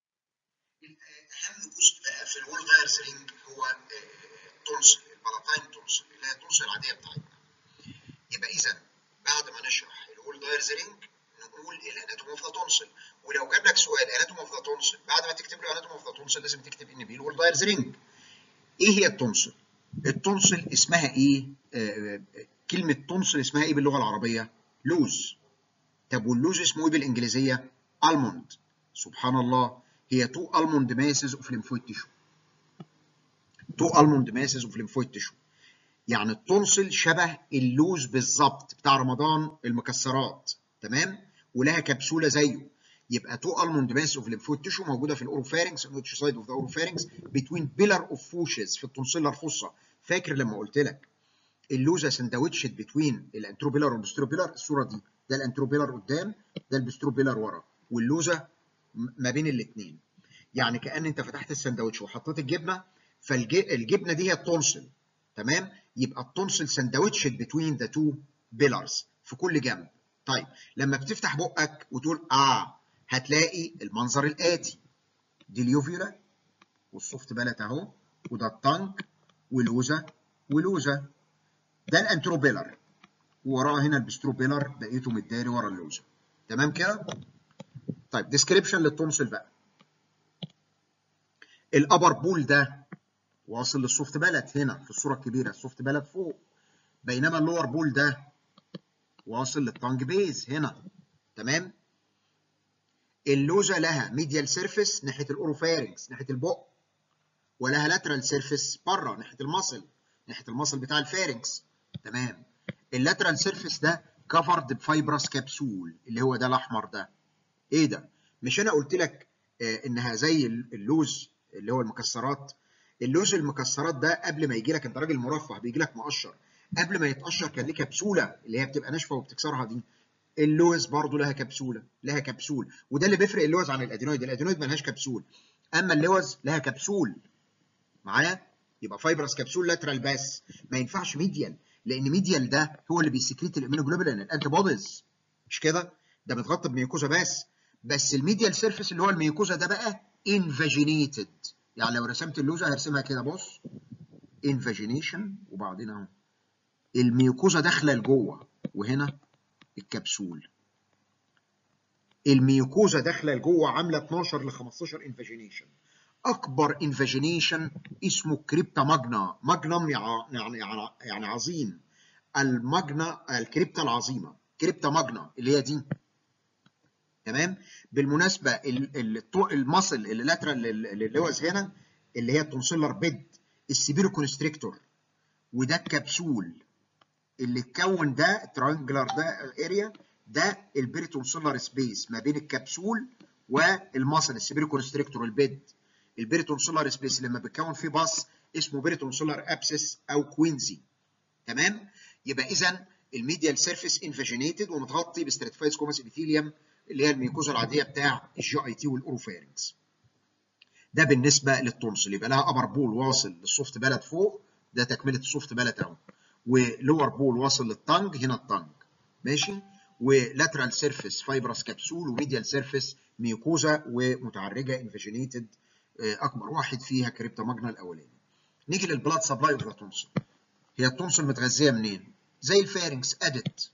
اهم جزء بقى في الول دايرز رينج هو التونسل البلاتاين تونسل اللي هي التونسل العاديه بتاعتنا يبقى اذا بعد ما نشرح الول دايرز رينج نقول الاناتوم اوف ذا تونسل ولو جاب لك سؤال اناتوم اوف ذا تونسل بعد ما تكتب له اناتوم اوف ذا تونسل لازم تكتب ان بي الول دايرز رينج ايه هي التونسل؟ التونسل اسمها ايه؟ آه كلمة تونسل اسمها ايه باللغة العربية؟ لوز. طب واللوز اسمه ايه بالانجليزية؟ الموند. سبحان الله هي تو الموند ماسز اوف ليمفويد تيشو. تو الموند ماسز اوف ليمفويد تيشو. يعني التونسل شبه اللوز بالظبط بتاع رمضان المكسرات تمام؟ ولها كبسولة زيه. يبقى تو الموند ماس اوف ليمفويد تيشو موجوده في الاوروفارينكس الويتش سايد اوف ذا اوروفارينكس بتوين بيلر اوف فوشز في التونسيلر فوسا فاكر لما قلت لك اللوزه سندوتشت بتوين الانتروبيلر والبستروبيلر الصوره دي ده الانتروبيلر قدام ده البستروبيلر ورا واللوزه ما بين الاثنين يعني كان انت فتحت السندوتش وحطيت الجبنه فالجبنه دي هي التونسل تمام يبقى التونسل سندوتشت بتوين ذا تو بيلرز في كل جنب طيب لما بتفتح بقك وتقول اه هتلاقي المنظر الآتي دي اليوفيولا والسوفت بالات اهو وده التانك ولوزة ولوزة ده الانتروبيلر ووراه هنا البستروبيلر بقيته متداري ورا اللوزة تمام كده؟ طيب ديسكريبشن للتونسل بقى الابر بول ده واصل للسوفت بلد هنا في الصوره الكبيره السوفت بلد فوق بينما اللور بول ده واصل للتانج بيز هنا تمام اللوزه لها ميديال سيرفيس ناحيه الاوروفارنكس ناحيه البق ولها لاترال سيرفيس بره ناحيه المصل ناحيه المصل بتاع الفارنكس تمام اللاترال سيرفيس ده كفرد بفايبرس كبسول اللي هو ده الاحمر ده ايه ده مش انا قلت لك آه انها زي اللوز اللي هو المكسرات اللوز المكسرات ده قبل ما يجي لك انت راجل مرفه بيجي لك مقشر قبل ما يتقشر كان ليه كبسوله اللي هي بتبقى ناشفه وبتكسرها دي اللوز برضو لها كبسوله لها كبسول وده اللي بيفرق اللوز عن الادينويد الادينويد ملهاش كبسول اما اللوز لها كبسول معايا يبقى فايبرس كبسول لاترال بس ما ينفعش ميديال لان ميديال ده هو اللي بيسكريت الامينوجلوبولين الانتي بوديز مش كده ده متغطى بميوكوزا بس بس الميديال سيرفيس اللي هو الميوكوزا ده بقى انفاجينيتد يعني لو رسمت اللوزه هرسمها كده بص انفاجينيشن وبعدين اهو الميوكوزا داخله لجوه وهنا الكبسول الميوكوزا داخله لجوه عامله 12 ل 15 انفاجينيشن اكبر انفاجينيشن اسمه كريبتا ماجنا ماجنم يعني يعني يعني عظيم الماجنا الكريبتا العظيمه كريبتا ماجنا اللي هي دي تمام بالمناسبه المصل اللي لاترال للوز هنا اللي هي التونسيلر بيد السبيرو كونستريكتور وده الكبسول اللي اتكون ده الترانجلر ده الاريا ده البيريتونسيلر سبيس ما بين الكبسول والمصل السبيرو كونستريكتور البيد البيريتونسيلر سبيس لما بيتكون فيه باص اسمه بيريتونسيلر ابسس او كوينزي تمام يبقى اذا الميديال سيرفيس انفاجينيتد ومتغطي بستراتيفايز كوماس ابيثيليوم اللي هي الميكوزا العاديه بتاع الجي اي تي والاوروفارنكس ده بالنسبه للتونسل يبقى لها ابر بول واصل للسوفت بلد فوق ده تكمله السوفت بلد اهو ولور بول واصل للتنج هنا التنج ماشي ولاترال سيرفيس فايبرس كبسول وميديال سيرفيس ميوكوزا ومتعرجه انفاجينيتد اكبر واحد فيها كريبتا ماجنا الاولاني نيجي للبلاد سبلاي اوف ذا تونسل هي التونسل متغذيه منين زي الفارنكس ادت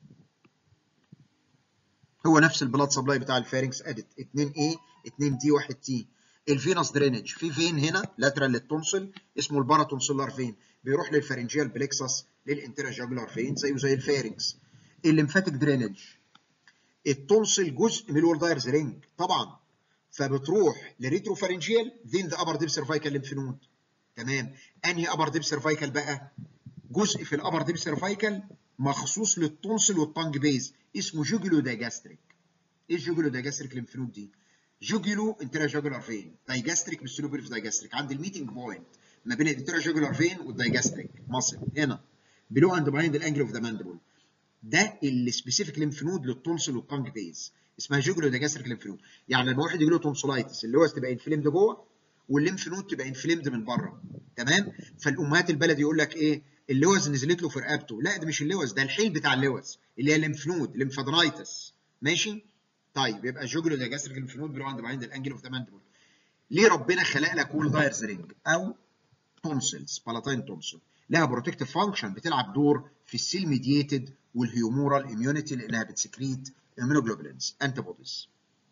هو نفس البلاد سبلاي بتاع الفارنكس ادت 2 اي 2 دي 1 تي الفينس درينج في فين هنا لاترال للتونسل اسمه الباراتونسلر فين بيروح للفارنجيال بليكسس للانتراجاجولار فين زيه زي الفارنكس الليمفاتيك درينج التونسل جزء من الوردايرز رينج طبعا فبتروح لريتروفارنجيال ذين ذا ابر ديب سيرفايكال ليمف نود تمام انهي ابر ديب سيرفايكال بقى جزء في الابر ديب سيرفايكال مخصوص للتونسل والطنج بيز اسمه جوجلو دايجاستريك ايه الجوجلو دايجاستريك ليمف نود دي جوجلو انتراجاجولار فين دايجاستريك بالسلوبريف دايجاستريك عند الميتنج بوينت ما بين الانتراجاجولار فين والدايجاستريك ماسل هنا بلو اند بيهايند الانجل اوف ذا ماندبل ده السبيسيفيك ليمف نود للتونسل والطنج بيز اسمها جوجلو دايجاستريك ليمف نود يعني لما واحد يجي له تونسلايتس اللي هو تبقى انفليمد جوه والليمف نود تبقى انفليمد من بره تمام فالامهات البلد يقول لك ايه اللوز نزلت له في رقبته لا ده مش اللوز ده الحيل بتاع اللوز اللي هي الليمف نود ليمفادرايتس ماشي طيب يبقى جوجلو دايجاستريك ليمف نود بلو عند بعين الانجل اوف ذا ماندبل ليه ربنا خلق لك وول دايرز رينج او تونسلز بالاتين تونسل لها بروتكتيف فانكشن بتلعب دور في السيل ميدييتد والهيومورال اميونيتي لانها بتسكريت امينوجلوبولينز انتي بوديز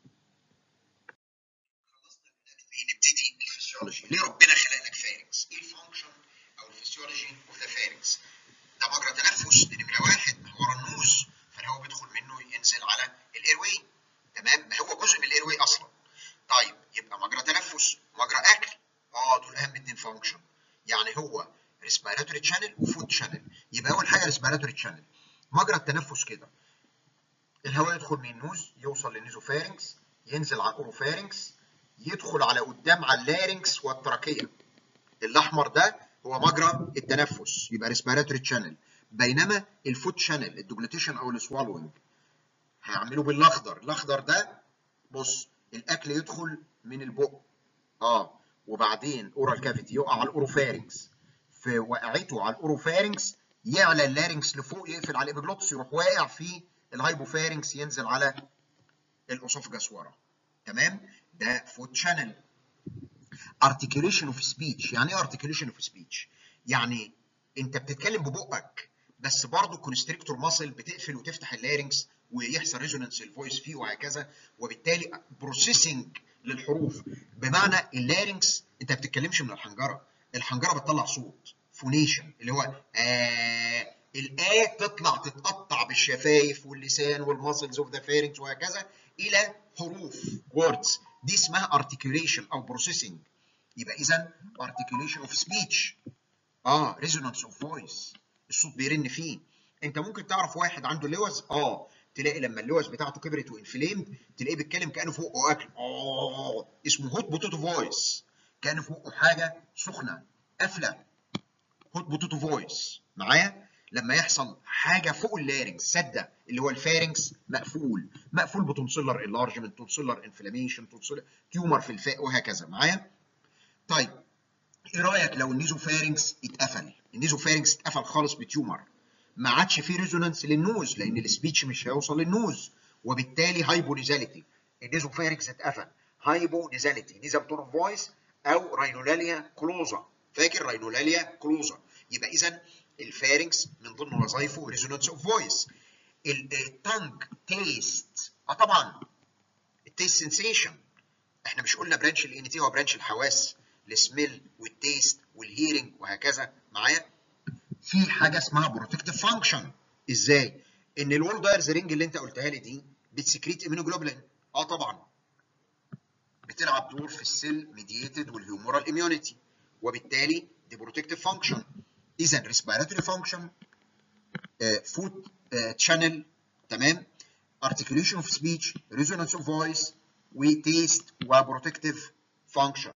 نبتدي الفسيولوجي ليه ربنا خلق لك فارنكس ايه الفانكشن او الفسيولوجي اوف ذا فارنكس ده مجرى تنفس نمره واحد محور النوز فالهواء بيدخل منه ينزل على الايرواي تمام ما هو جزء من الايرواي اصلا طيب يبقى مجرى تنفس مجرى اكل اه دول اهم اتنين فانكشن يعني هو ريسبيراتوري تشانل وفود شانل يبقى اول حاجه ريسبيراتوري تشانل مجرى التنفس كده الهواء يدخل من النوز يوصل للنيزوفارنكس ينزل على الاوروفارنكس يدخل على قدام على اللارنكس والتراكيه الاحمر ده هو مجرى التنفس يبقى ريسبيراتوري تشانل بينما الفود شانل الدوجليتيشن او السوالوينج هيعملوا بالاخضر الاخضر ده بص الاكل يدخل من البق اه وبعدين اورال كافيتي يقع على الاوروفارنكس في وقعته على الاوروفارنكس يعلى اللارنكس لفوق يقفل على الابيجلوتس يروح واقع في الهايبوفارنكس ينزل على الاسوفجاس ورا تمام ده فود شانل ارتكيوليشن اوف سبيتش يعني ايه ارتكيوليشن اوف سبيتش يعني انت بتتكلم ببقك بس برضه كونستريكتور ماسل بتقفل وتفتح اللارنكس ويحصل ريزونانس الفويس فيه وهكذا وبالتالي بروسيسنج للحروف بمعنى اللارنكس انت ما بتتكلمش من الحنجره الحنجره بتطلع صوت فونيشن اللي هو آه الآ تطلع تتقطع بالشفايف واللسان والماسلز اوف ذا فيرنكس وهكذا الى حروف ووردز دي اسمها articulation او processing يبقى اذا articulation of speech اه resonance of voice الصوت بيرن فيه انت ممكن تعرف واحد عنده لوز اه تلاقي لما اللوز بتاعته كبرت وانفليمد تلاقيه بيتكلم كانه فوقه اكل اه اسمه هوت بوتوتو فويس كان فوقه حاجه سخنه قافله هوت بوتوتو فويس معايا لما يحصل حاجه فوق اللارنكس سده اللي هو الفارنكس مقفول مقفول بتونسيلر انلارجمنت تونسيلر انفلاميشن تونسيلر تيومر في الفاء وهكذا معايا طيب ايه رايك لو النيزو فارنكس اتقفل النيزو فارنكس اتقفل خالص بتيومر ما عادش فيه ريزونانس للنوز لان السبيتش مش هيوصل للنوز وبالتالي هايبونيزاليتي النيزو فارنكس اتقفل هايبونيزاليتي نيزم تون فويس او راينولاليا كلوزا فاكر راينولاليا كلوزا يبقى اذا الفارنكس من ضمن وظائفه ريزونانس اوف فويس التانج تيست اه طبعا التيست سنسيشن احنا مش قلنا برانش الان تي هو برانش الحواس السميل والتيست والهيرنج وهكذا معايا في حاجه اسمها بروتكتيف فانكشن ازاي ان الول دايرز رينج اللي انت قلتها لي دي بتسكريت امينوجلوبولين اه طبعا بتلعب دور في السيل ميدييتد والهيومورال اميونيتي وبالتالي دي بروتكتيف فانكشن اذا ريسبيراتوري فانكشن فود تشانل تمام articulation of speech resonance of voice وتيست وبروتكتيف فانكشن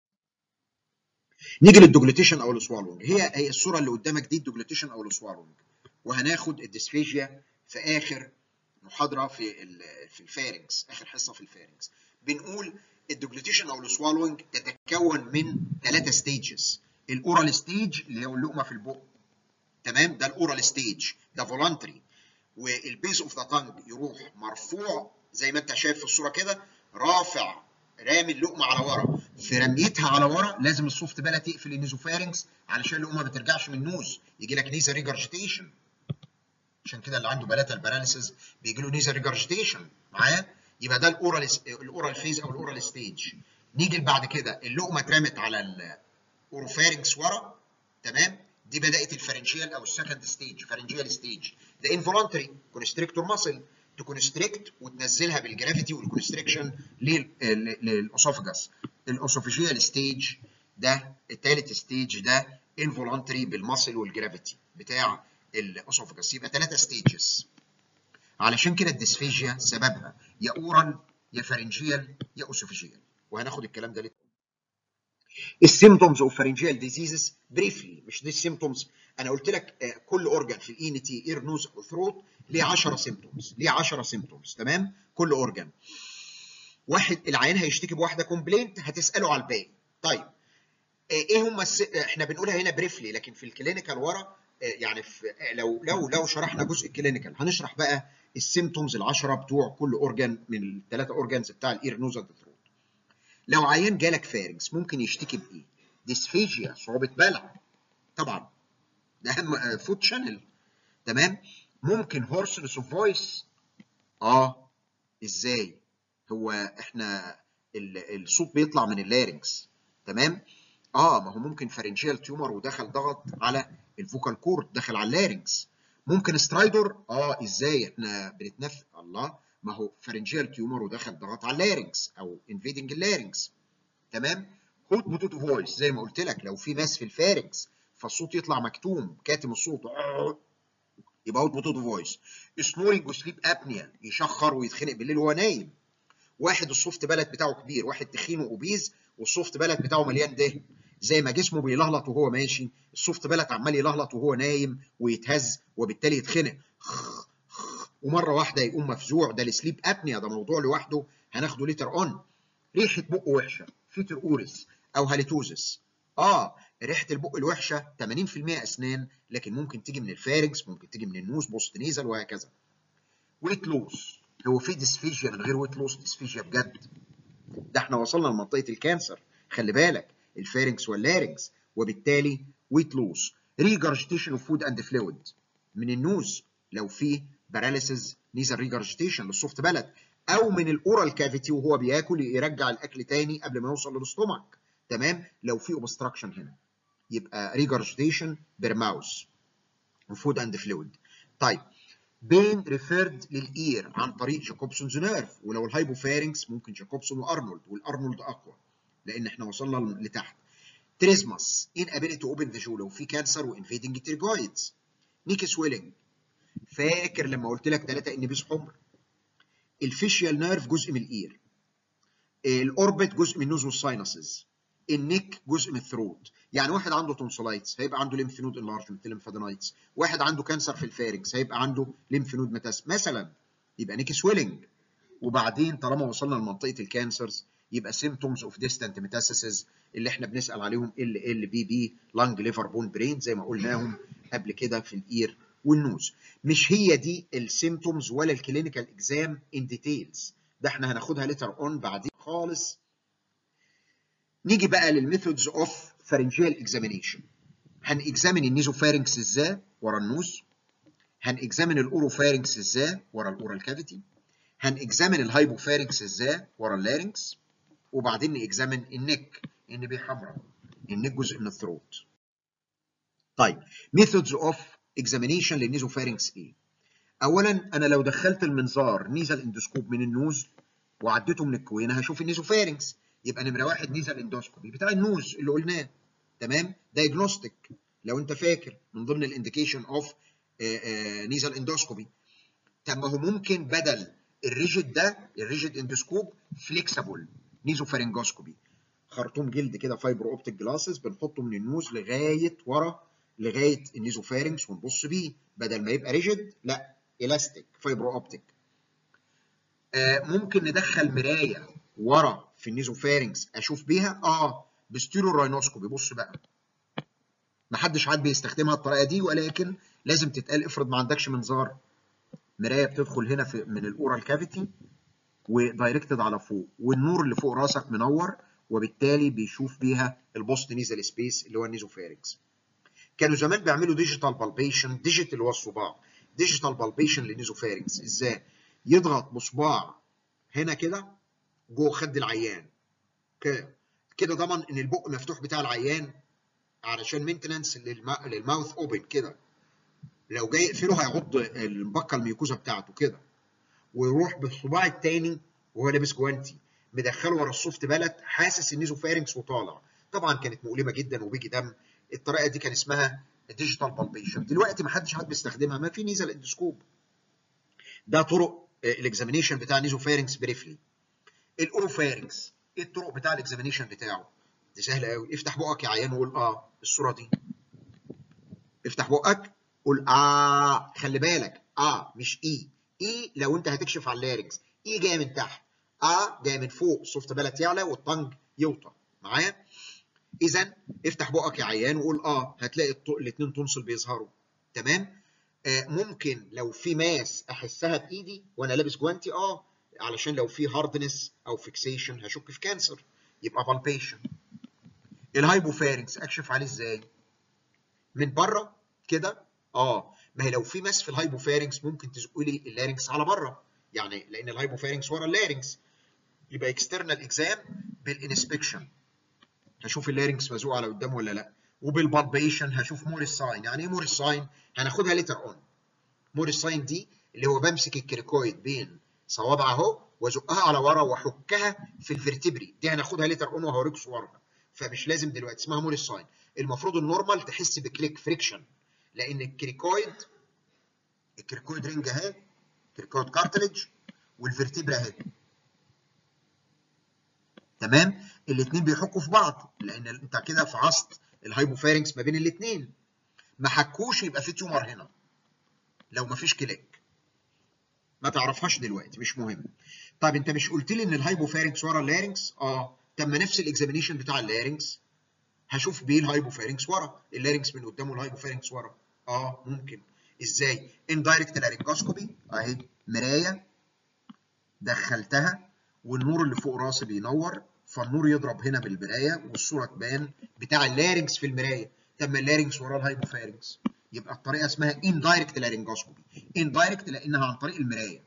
نيجي للدوجليتيشن او السوالونج هي هي الصوره اللي قدامك دي الدوجليتيشن او السوالونج وهناخد الديسفيجيا في اخر محاضره في في الفارنكس اخر حصه في الفارنكس بنقول الدوجليتيشن او السوالونج تتكون من ثلاثه ستيجز الاورال ستيج اللي هو اللقمه في البق تمام ده الاورال ستيج ده فولنتري والبيز اوف ذا تانج يروح مرفوع زي ما انت شايف في الصوره كده رافع رامي اللقمه على ورا في رميتها على ورا لازم السوفت بالا تقفل النيزوفارنكس علشان اللقمه ما ترجعش من النوز يجي لك نيزا ريجرجيتيشن عشان كده اللي عنده بلاتا الباراليسيس بيجي له نيزا ريجرجيتيشن معايا يبقى ده الاورال الاورال فيز او الاورال ستيج نيجي بعد كده اللقمه اترمت على الاوروفارنكس ورا تمام دي بدات الفرنجيال او السكند ستيج فرنجيال ستيج ده انفولانتري كونستريكتور ماسل تكونستريكت وتنزلها بالجرافيتي والكونستريكشن للاسوفجاس الاسوفيجيال ستيج ده الثالث ستيج ده انفولانتري بالماسل والجرافيتي بتاع الاسوفجاس يبقى ثلاثه ستيجز علشان كده الديسفيجيا سببها يا اورال يا فرنجيال يا اسوفيجيال وهناخد الكلام ده ليه السيمتومز اوف فرنجيال ديزيزز بريفلي مش دي السيمتومز انا قلت لك كل اورجان في الاي ان تي اير نوز ثروت ليه 10 سيمتومز ليه 10 سيمتومز تمام كل اورجان واحد العيان هيشتكي بواحده كومبلينت هتساله على الباقي طيب ايه هم الس... احنا بنقولها هنا بريفلي لكن في الكلينيكال ورا يعني في لو لو لو شرحنا جزء الكلينيكال هنشرح بقى السيمتومز ال10 بتوع كل اورجان من الثلاثه اورجانز بتاع الاير نوز ثروت لو عيان جالك فارنكس ممكن يشتكي بايه؟ ديسفيجيا صعوبه بلع طبعا ده اهم فود شانل تمام ممكن هورسنس اوف فويس اه ازاي هو احنا الصوت بيطلع من اللارنكس تمام اه ما هو ممكن فارنجيال تيومر ودخل ضغط على الفوكال كورد دخل على اللارنكس ممكن سترايدر اه ازاي احنا بنتنفس الله ما هو فارنجيال تيومر ودخل ضغط على اللارنكس او انفيدنج اللارنكس تمام هوت بوتوتو فويس زي ما قلت لك لو في ماس في الفارنكس فالصوت يطلع مكتوم كاتم الصوت يبقى هوت بوتوتو فويس سنورنج وسليب ابنيا يشخر ويتخنق بالليل وهو نايم واحد السوفت بلد بتاعه كبير واحد تخين واوبيز والسوفت بلد بتاعه مليان دهن زي ما جسمه بيلهلط وهو ماشي السوفت بلد عمال يلهلط وهو نايم ويتهز وبالتالي يتخنق ومره واحده يقوم مفزوع ده السليب ابنيا ده موضوع لوحده هناخده ليتر اون ريحه بقه وحشه فيتر اوريس او هاليتوزس اه ريحه البق الوحشه 80% اسنان لكن ممكن تيجي من الفارنكس ممكن تيجي من النوز بوست نيزل وهكذا ويت لوس هو في ديسفيجيا من غير ويت لوس ديسفيجيا بجد ده احنا وصلنا لمنطقه الكانسر خلي بالك الفارنكس واللارنكس وبالتالي ويت لوس ريجرجيتيشن اوف فود اند فلويد من النوز لو في باراليسيس نيزل ريجرجيتيشن للسوفت بلد او من الاورال كافيتي وهو بياكل يرجع الاكل تاني قبل ما يوصل للاستومك تمام لو في اوبستراكشن هنا يبقى ريجرجيتيشن بيرماوس وفود اند فلويد طيب بين ريفيرد للاير عن طريق جاكوبسونز نيرف ولو الهايبوفارنكس ممكن جاكوبسون وارنولد والارنولد اقوى لان احنا وصلنا لتحت تريزماس ان ابيليتي اوبن ذا جو لو في كانسر وانفيدنج تيرجويدز نيك سويلنج فاكر لما قلت لك 3 ان بيس حمر الفيشيال نيرف جزء من الاير الاوربت جزء من النوز والساينسز النك جزء من الثروت يعني واحد عنده تونسلايتس هيبقى عنده ليمف نود انلارجمنت ليمفادينايتس واحد عنده كانسر في الفارنكس هيبقى عنده ليمف نود متاس مثلا يبقى نيك سويلنج وبعدين طالما وصلنا لمنطقه الكانسرز يبقى سيمتومز اوف ديستانت ميتاسيسز اللي احنا بنسال عليهم ال ال بي بي لانج ليفر بون برين زي ما قلناهم قبل كده في الاير والنوز مش هي دي السيمتومز ولا الكلينيكال اكزام ان ديتيلز ده احنا هناخدها ليتر اون بعدين خالص نيجي بقى للميثودز اوف فارنجيال اكزامينيشن هنكزامن النيزوفارنكس ازاي ورا النوز هنكزامن الاوروفارنكس ازاي ورا الاورال كافيتي هنكزامن الهايبوفارنكس ازاي ورا اللارنكس وبعدين نكزامن النك ان بي حمراء النك جزء من الثروت طيب ميثودز اوف اكزامينيشن للنيزوفارنكس ايه اولا انا لو دخلت المنظار نيزل اندوسكوب من النوز وعديته من الكوينه هشوف النيزوفارنكس يبقى نمره واحد نيزل اندوسكوبي بتاع النوز اللي قلناه تمام دايجنوستيك لو انت فاكر من ضمن الانديكيشن اوف نيزل اندوسكوبي طب ما هو ممكن بدل الريجيد ده الريجيد اندوسكوب فليكسبل نيزوفارنجوسكوبي خرطوم جلد كده فايبر اوبتيك جلاسز بنحطه من النوز لغايه ورا لغايه النيزوفارنكس ونبص بيه بدل ما يبقى ريجيد لا الاستيك فايبر اوبتيك آه ممكن ندخل مرايه ورا في النيزوفارنكس اشوف بيها اه بستيرو راينوسكوبي بص بقى محدش عاد بيستخدمها الطريقه دي ولكن لازم تتقال افرض ما عندكش منظار مرايه بتدخل هنا في من الاورال كافيتي ودايركتد على فوق والنور اللي فوق راسك منور وبالتالي بيشوف بيها البوست نيزل سبيس اللي هو النيزوفارنكس كانوا زمان بيعملوا ديجيتال بالبيشن ديجيت اللي هو الصباع ديجيتال بالبيشن للنيزوفارنكس ازاي يضغط بصباع هنا كده جوه خد العيان كده كده ضمن ان البق مفتوح بتاع العيان علشان مينتننس للماوث اوبن كده لو جاي يقفله هيعض البقه الميوكوزا بتاعته كده ويروح بالصباع الثاني وهو لابس جوانتي مدخله ورا السوفت بلد حاسس النيزوفارنكس وطالع طبعا كانت مؤلمه جدا وبيجي دم الطريقه دي كان اسمها ديجيتال بالبيشن دلوقتي ما حدش عاد بيستخدمها ما في نيزل اندوسكوب ده طرق الاكزامينيشن بتاع نيزوفارنكس بريفلي الاوروفارنكس ايه الطرق بتاع الاكزامينيشن بتاعه دي سهله قوي افتح بقك يا عيان وقول اه الصوره دي افتح بقك قول اه خلي بالك اه مش اي اي لو انت هتكشف على اللارنكس اي جايه من تحت اه جايه من فوق السوفت بلد يعلى والطنج يوطى معايا اذا افتح بقك يا عيان وقول اه هتلاقي الاثنين تونسل بيظهروا تمام آه ممكن لو في ماس احسها بايدي وانا لابس جوانتي اه علشان لو في هاردنس او فيكسيشن هشك في كانسر يبقى بالبيشن الهايبوفارنكس اكشف عليه ازاي من بره كده اه ما هي لو في ماس في الهايبوفارنكس ممكن تزق لي اللارنكس على بره يعني لان الهايبوفارنكس ورا اللارنكس يبقى اكسترنال اكزام بالانسبكشن هشوف اللارنكس مزوق على قدام ولا لا وبالبالبيشن هشوف موريس ساين يعني ايه موريس ساين هناخدها ليتر اون موريس ساين دي اللي هو بمسك الكريكويد بين صوابع اهو وازقها على ورا واحكها في الفرتبري دي هناخدها ليتر اون وهوريك صورها فمش لازم دلوقتي اسمها موريس ساين المفروض النورمال تحس بكليك فريكشن لان الكريكويد الكريكويد رينج اهي كريكويد كارتلج والفرتبرا اهي تمام الاثنين بيحكوا في بعض لان انت كده فعصت الهايبوفارنكس ما بين الاثنين ما حكوش يبقى في تيومر هنا لو ما فيش كليك ما تعرفهاش دلوقتي مش مهم طيب انت مش قلت لي ان الهايبوفارنكس ورا اللارنكس اه طب ما نفس الاكزامينيشن بتاع اللارنكس هشوف بيه الهايبوفارنكس ورا اللارنكس من قدام والهايبوفارنكس ورا اه ممكن ازاي اندايركت لارنجوسكوبي اهي مرايه دخلتها والنور اللي فوق راسي بينور فالنور يضرب هنا بالمرايه والصوره تبان بتاع اللارنكس في المرايه طب ما اللارنكس وراه الهايبوفارنكس يبقى الطريقه اسمها اندايركت لارنجوسكوبي اندايركت لانها عن طريق المرايه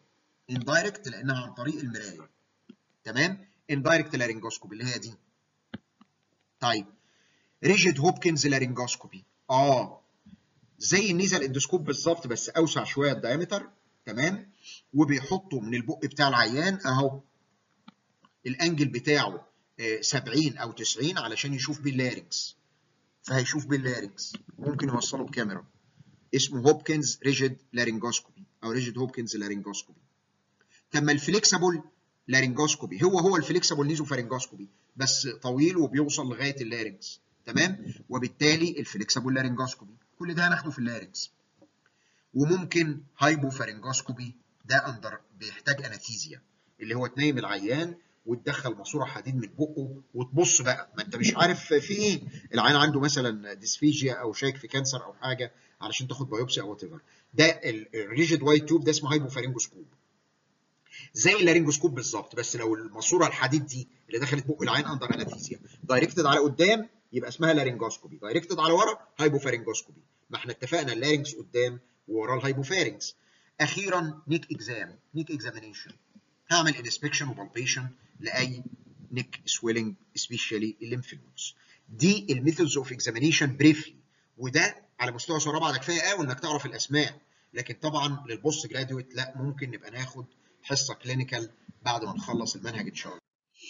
اندايركت لانها عن طريق المرايه تمام اندايركت لارنجوسكوبي اللي هي دي طيب ريجيد هوبكنز لارنجوسكوبي اه زي النيزل اندوسكوب بالظبط بس اوسع شويه الدايمتر تمام وبيحطوا من البق بتاع العيان اهو الانجل بتاعه 70 او 90 علشان يشوف بيه اللارنكس فهيشوف بيه اللارنكس ممكن يوصله بكاميرا اسمه هوبكنز ريجيد لارنجوسكوبي او ريجيد هوبكنز لارنجوسكوبي طب ما الفليكسبل لارنجوسكوبي هو هو الفليكسبل نيزوفارنجوسكوبي بس طويل وبيوصل لغايه اللارنكس تمام وبالتالي الفليكسبل لارنجوسكوبي كل ده هناخده في اللارنكس وممكن هايبوفارنجوسكوبي ده اندر بيحتاج انستيزيا اللي هو تنيم العيان وتدخل ماسوره حديد من بقه وتبص بقى ما انت مش عارف في ايه العيان عنده مثلا ديسفيجيا او شاك في كانسر او حاجه علشان تاخد بايوبسي او وات ايفر ده الريجيد وايت تيوب ده اسمه هايبوفارنجوسكوب زي اللارنجوسكوب بالظبط بس لو الماسوره الحديد دي اللي دخلت بق العين اندر انستيزيا دايركتد على قدام يبقى اسمها لارنجوسكوبي دايركتد على ورا هايبوفارنجوسكوبي ما احنا اتفقنا اللارنجز قدام ووراه الهايبوفارنجز اخيرا نيك اكزام نيك اكزامينيشن هعمل انسبكشن وبالبيشن لاي نيك سويلنج سبيشالي الليمف نودز دي الميثودز اوف اكزامينيشن بريفلي وده على مستوى سنه رابعه ده كفايه قوي انك تعرف الاسماء لكن طبعا للبوست جراديويت لا ممكن نبقى ناخد حصه كلينيكال بعد ما نخلص المنهج ان شاء الله.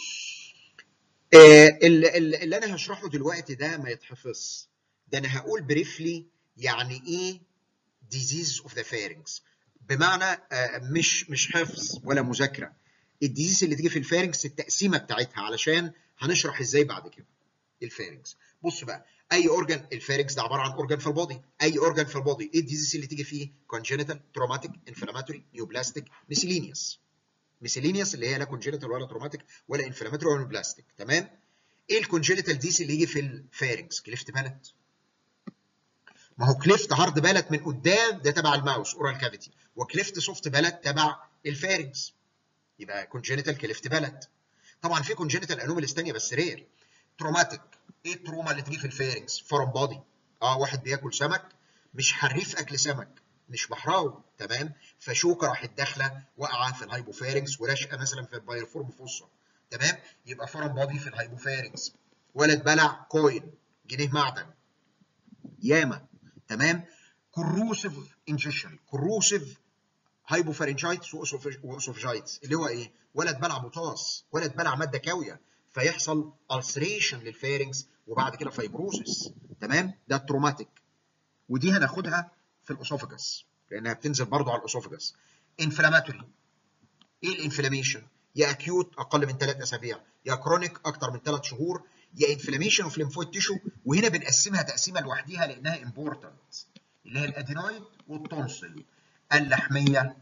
آه اللي انا هشرحه دلوقتي ده ما يتحفظ ده انا هقول بريفلي يعني ايه disease of the pharynx بمعنى آه مش مش حفظ ولا مذاكره الديزيز اللي تيجي في الفارنكس التقسيمه بتاعتها علشان هنشرح ازاي بعد كده الفارنكس بص بقى اي اورجان الفارنكس ده عباره عن اورجان في البودي اي اورجان في البودي ايه الديزيز اللي تيجي فيه كونجنتال تروماتيك انفلاماتوري نيوبلاستيك ميسيلينيوس ميسيلينيوس اللي هي لا كونجنتال ولا تروماتيك ولا انفلاماتوري ولا نيوبلاستيك تمام ايه الكونجنتال ديزيز اللي يجي في الفارنكس كليفت بالت ما هو كليفت هارد بالت من قدام ده تبع الماوس اورال كافيتي وكليفت سوفت بالت تبع الفارنكس يبقى كونجنتال كليفت بالت طبعا في كونجنتال انوماليز ثانيه بس رير تروماتيك ايه التروما اللي تيجي في الفارنكس فورم بادي اه واحد بياكل سمك مش حريف اكل سمك مش بحراوي تمام فشوكه راحت داخله واقعه في الهايبوفارنكس ورشقه مثلا في البايرفورم فوسا تمام يبقى فورم بادي في الهايبوفارنكس ولد بلع كوين جنيه معدن ياما تمام كروسيف انجكشن كروسيف هايبوفارنجايتس واوسوفجايتس اللي هو ايه؟ ولد بلع بوتاس ولد بلع ماده كاويه فيحصل ulceration للفارنكس وبعد كده فايبروسيس تمام؟ ده التروماتيك ودي هناخدها في الاسوفجس لانها بتنزل برضه على الاسوفجس انفلاماتوري ايه الانفلاميشن؟ يا اكيوت اقل من ثلاث اسابيع يا كرونيك اكتر من ثلاث شهور يا انفلاميشن اوف ليمفويد تيشو وهنا بنقسمها تقسيمه لوحديها لانها امبورتنت اللي هي الادينويد والتونسل اللحميه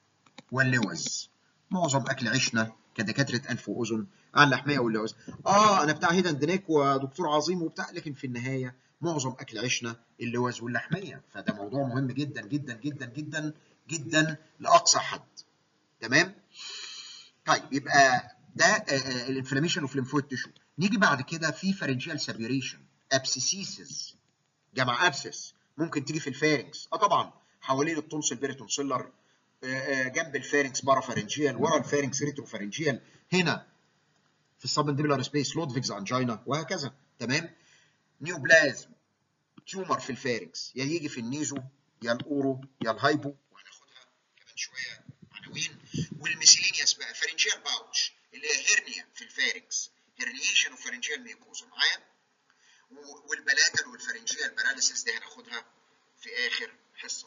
واللوز معظم اكل عيشنا كدكاتره انف واذن على اللحميه واللوز اه انا بتاع هيدا اندنيك ودكتور عظيم وبتاع لكن في النهايه معظم اكل عيشنا اللوز واللحميه فده موضوع مهم جدا جدا جدا جدا جدا لاقصى حد تمام طيب يبقى ده الانفلاميشن اوف ليمفويد تيشو نيجي بعد كده في فارنجيال سابيوريشن ابسيسيسز جمع ابسس ممكن تيجي في الفارنكس اه طبعا حوالين التونسل بيريتونسيلر جنب الفارنكس بارافارنجيال ورا الفارنكس ريتروفارنجيال هنا في السبنديبلار سبيس لودفيكز انجينا وهكذا تمام نيوبلازم تيومر في الفارنكس يا يجي في النيزو يا الاورو يا الهايبو وهناخدها كمان شويه عناوين والميسيلينياس بقى فارنجيال باوتش اللي هي هيرنيا في الفارنكس هيرنيشن وفارنجيال ميكوزا معايا والبلاتل والفارنجيال باراليسيس دي هناخدها في اخر حصه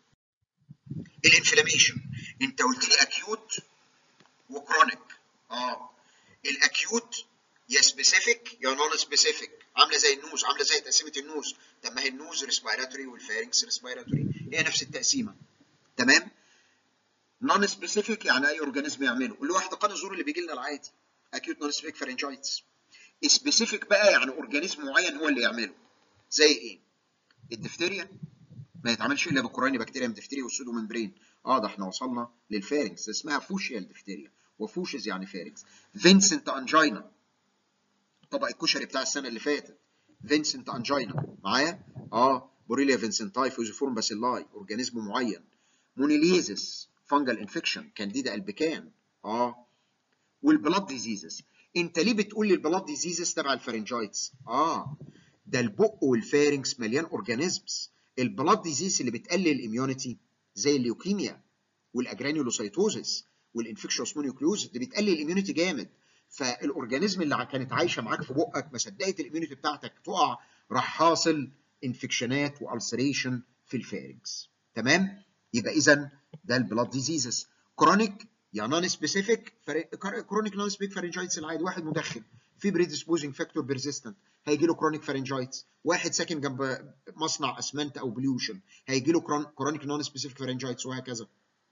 الانفلاميشن انت قلت لي اكيوت وكرونيك اه الاكيوت يا سبيسيفيك يا نون سبيسيفيك عامله زي النوز عامله زي تقسيمه النوز طب ما هي النوز ريسبيراتوري والفارنكس ريسبيراتوري هي نفس التقسيمه تمام نون سبيسيفيك يعني اي اورجانيزم يعمله اللي هو احتقان الزور اللي بيجي لنا العادي اكيوت نون سبيسيفيك فارنجايتس سبيسيفيك بقى يعني اورجانيزم معين هو اللي يعمله زي ايه الدفتيريا ما يتعملش الا بكوراني بكتيريا دفتيريا والسودو ممبرين اه ده احنا وصلنا للفارنكس اسمها فوشيال دفتيريا وفوشز يعني فارنكس فينسنت انجينا طبق الكشري بتاع السنه اللي فاتت فينسنت انجينا معايا اه بوريليا فينسنتاي فوزيفورم باسيلاي اورجانيزم معين مونيليزس فانجل انفكشن كانديدا البيكان اه والبلاد ديزيزز انت ليه بتقول لي البلاد ديزيزز تبع الفارنجايتس اه ده البق والفارنكس مليان اورجانيزمز البلاد ديزيز اللي بتقلل الاميونيتي زي الليوكيميا والاجرانيولوسيتوزس والانفكشوس مونيوكليوز دي بتقلل الاميونيتي جامد فالاورجانيزم اللي كانت عايشه معاك في بقك ما صدقت الاميونيتي بتاعتك تقع راح حاصل انفكشنات والسريشن في الفارنكس تمام يبقى اذا ده البلاد ديزيزز كرونيك يا نون سبيسيفيك كرونيك نون سبيسيفيك فارنجايتس العادي واحد مدخن في بريديسبوزنج فاكتور بيرزيستنت هيجي له كرونيك فارنجايتس واحد ساكن جنب مصنع اسمنت او بليوشن هيجي له كرونيك نون سبيسيفيك فارنجايتس وهكذا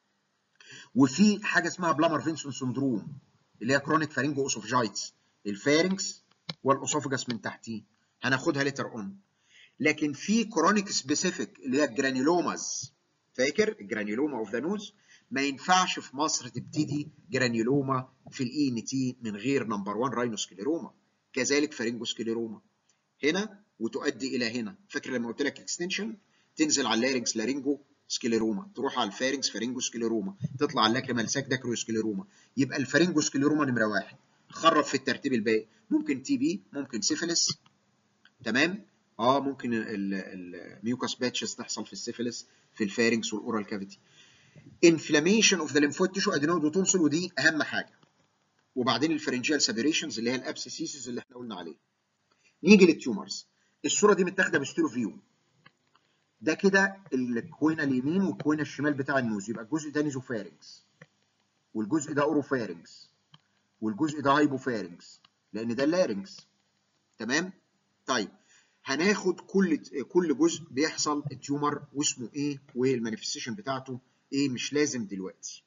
وفي حاجه اسمها بلامر فينسون سندروم اللي هي كرونيك فارنجو اوسوفجايتس الفارنكس والاسوفجاس من تحتيه هناخدها ليتر اون لكن في كرونيك سبيسيفيك اللي هي الجرانيولوماز فاكر الجرانيولوما اوف ذا نوز ما ينفعش في مصر تبتدي جرانيولوما في الاي ان تي من غير نمبر 1 راينوسكليروما كذلك فارنجوسكليروما هنا وتؤدي الى هنا فاكر لما قلت لك اكستنشن تنزل على اللارنكس لارينجو سكليروما تروح على الفارنكس فارنجو سكليروما تطلع على اللاكريمال ساك داكريو سكليروما يبقى الفارنجو سكليروما نمره واحد خرب في الترتيب الباقي ممكن تي بي ممكن سيفيلس تمام اه ممكن الميوكاس باتشز تحصل في السيفيلس في الفارنكس والاورال كافيتي انفلاميشن اوف ذا ليمفويد تيشو ادينويد وتونسل ودي اهم حاجه وبعدين الفرنجيال سابيريشنز اللي هي الابسيسيسز اللي احنا قلنا عليه نيجي للتيومرز الصوره دي متاخده بستيرو فيو ده كده الكوينه اليمين والكوينه الشمال بتاع النوز يبقى الجزء ده نيزوفارنكس والجزء ده اوروفارنكس والجزء ده هايبوفارنكس لان ده اللارنكس تمام طيب هناخد كل كل جزء بيحصل التيومر واسمه ايه والمانيفستيشن بتاعته ايه مش لازم دلوقتي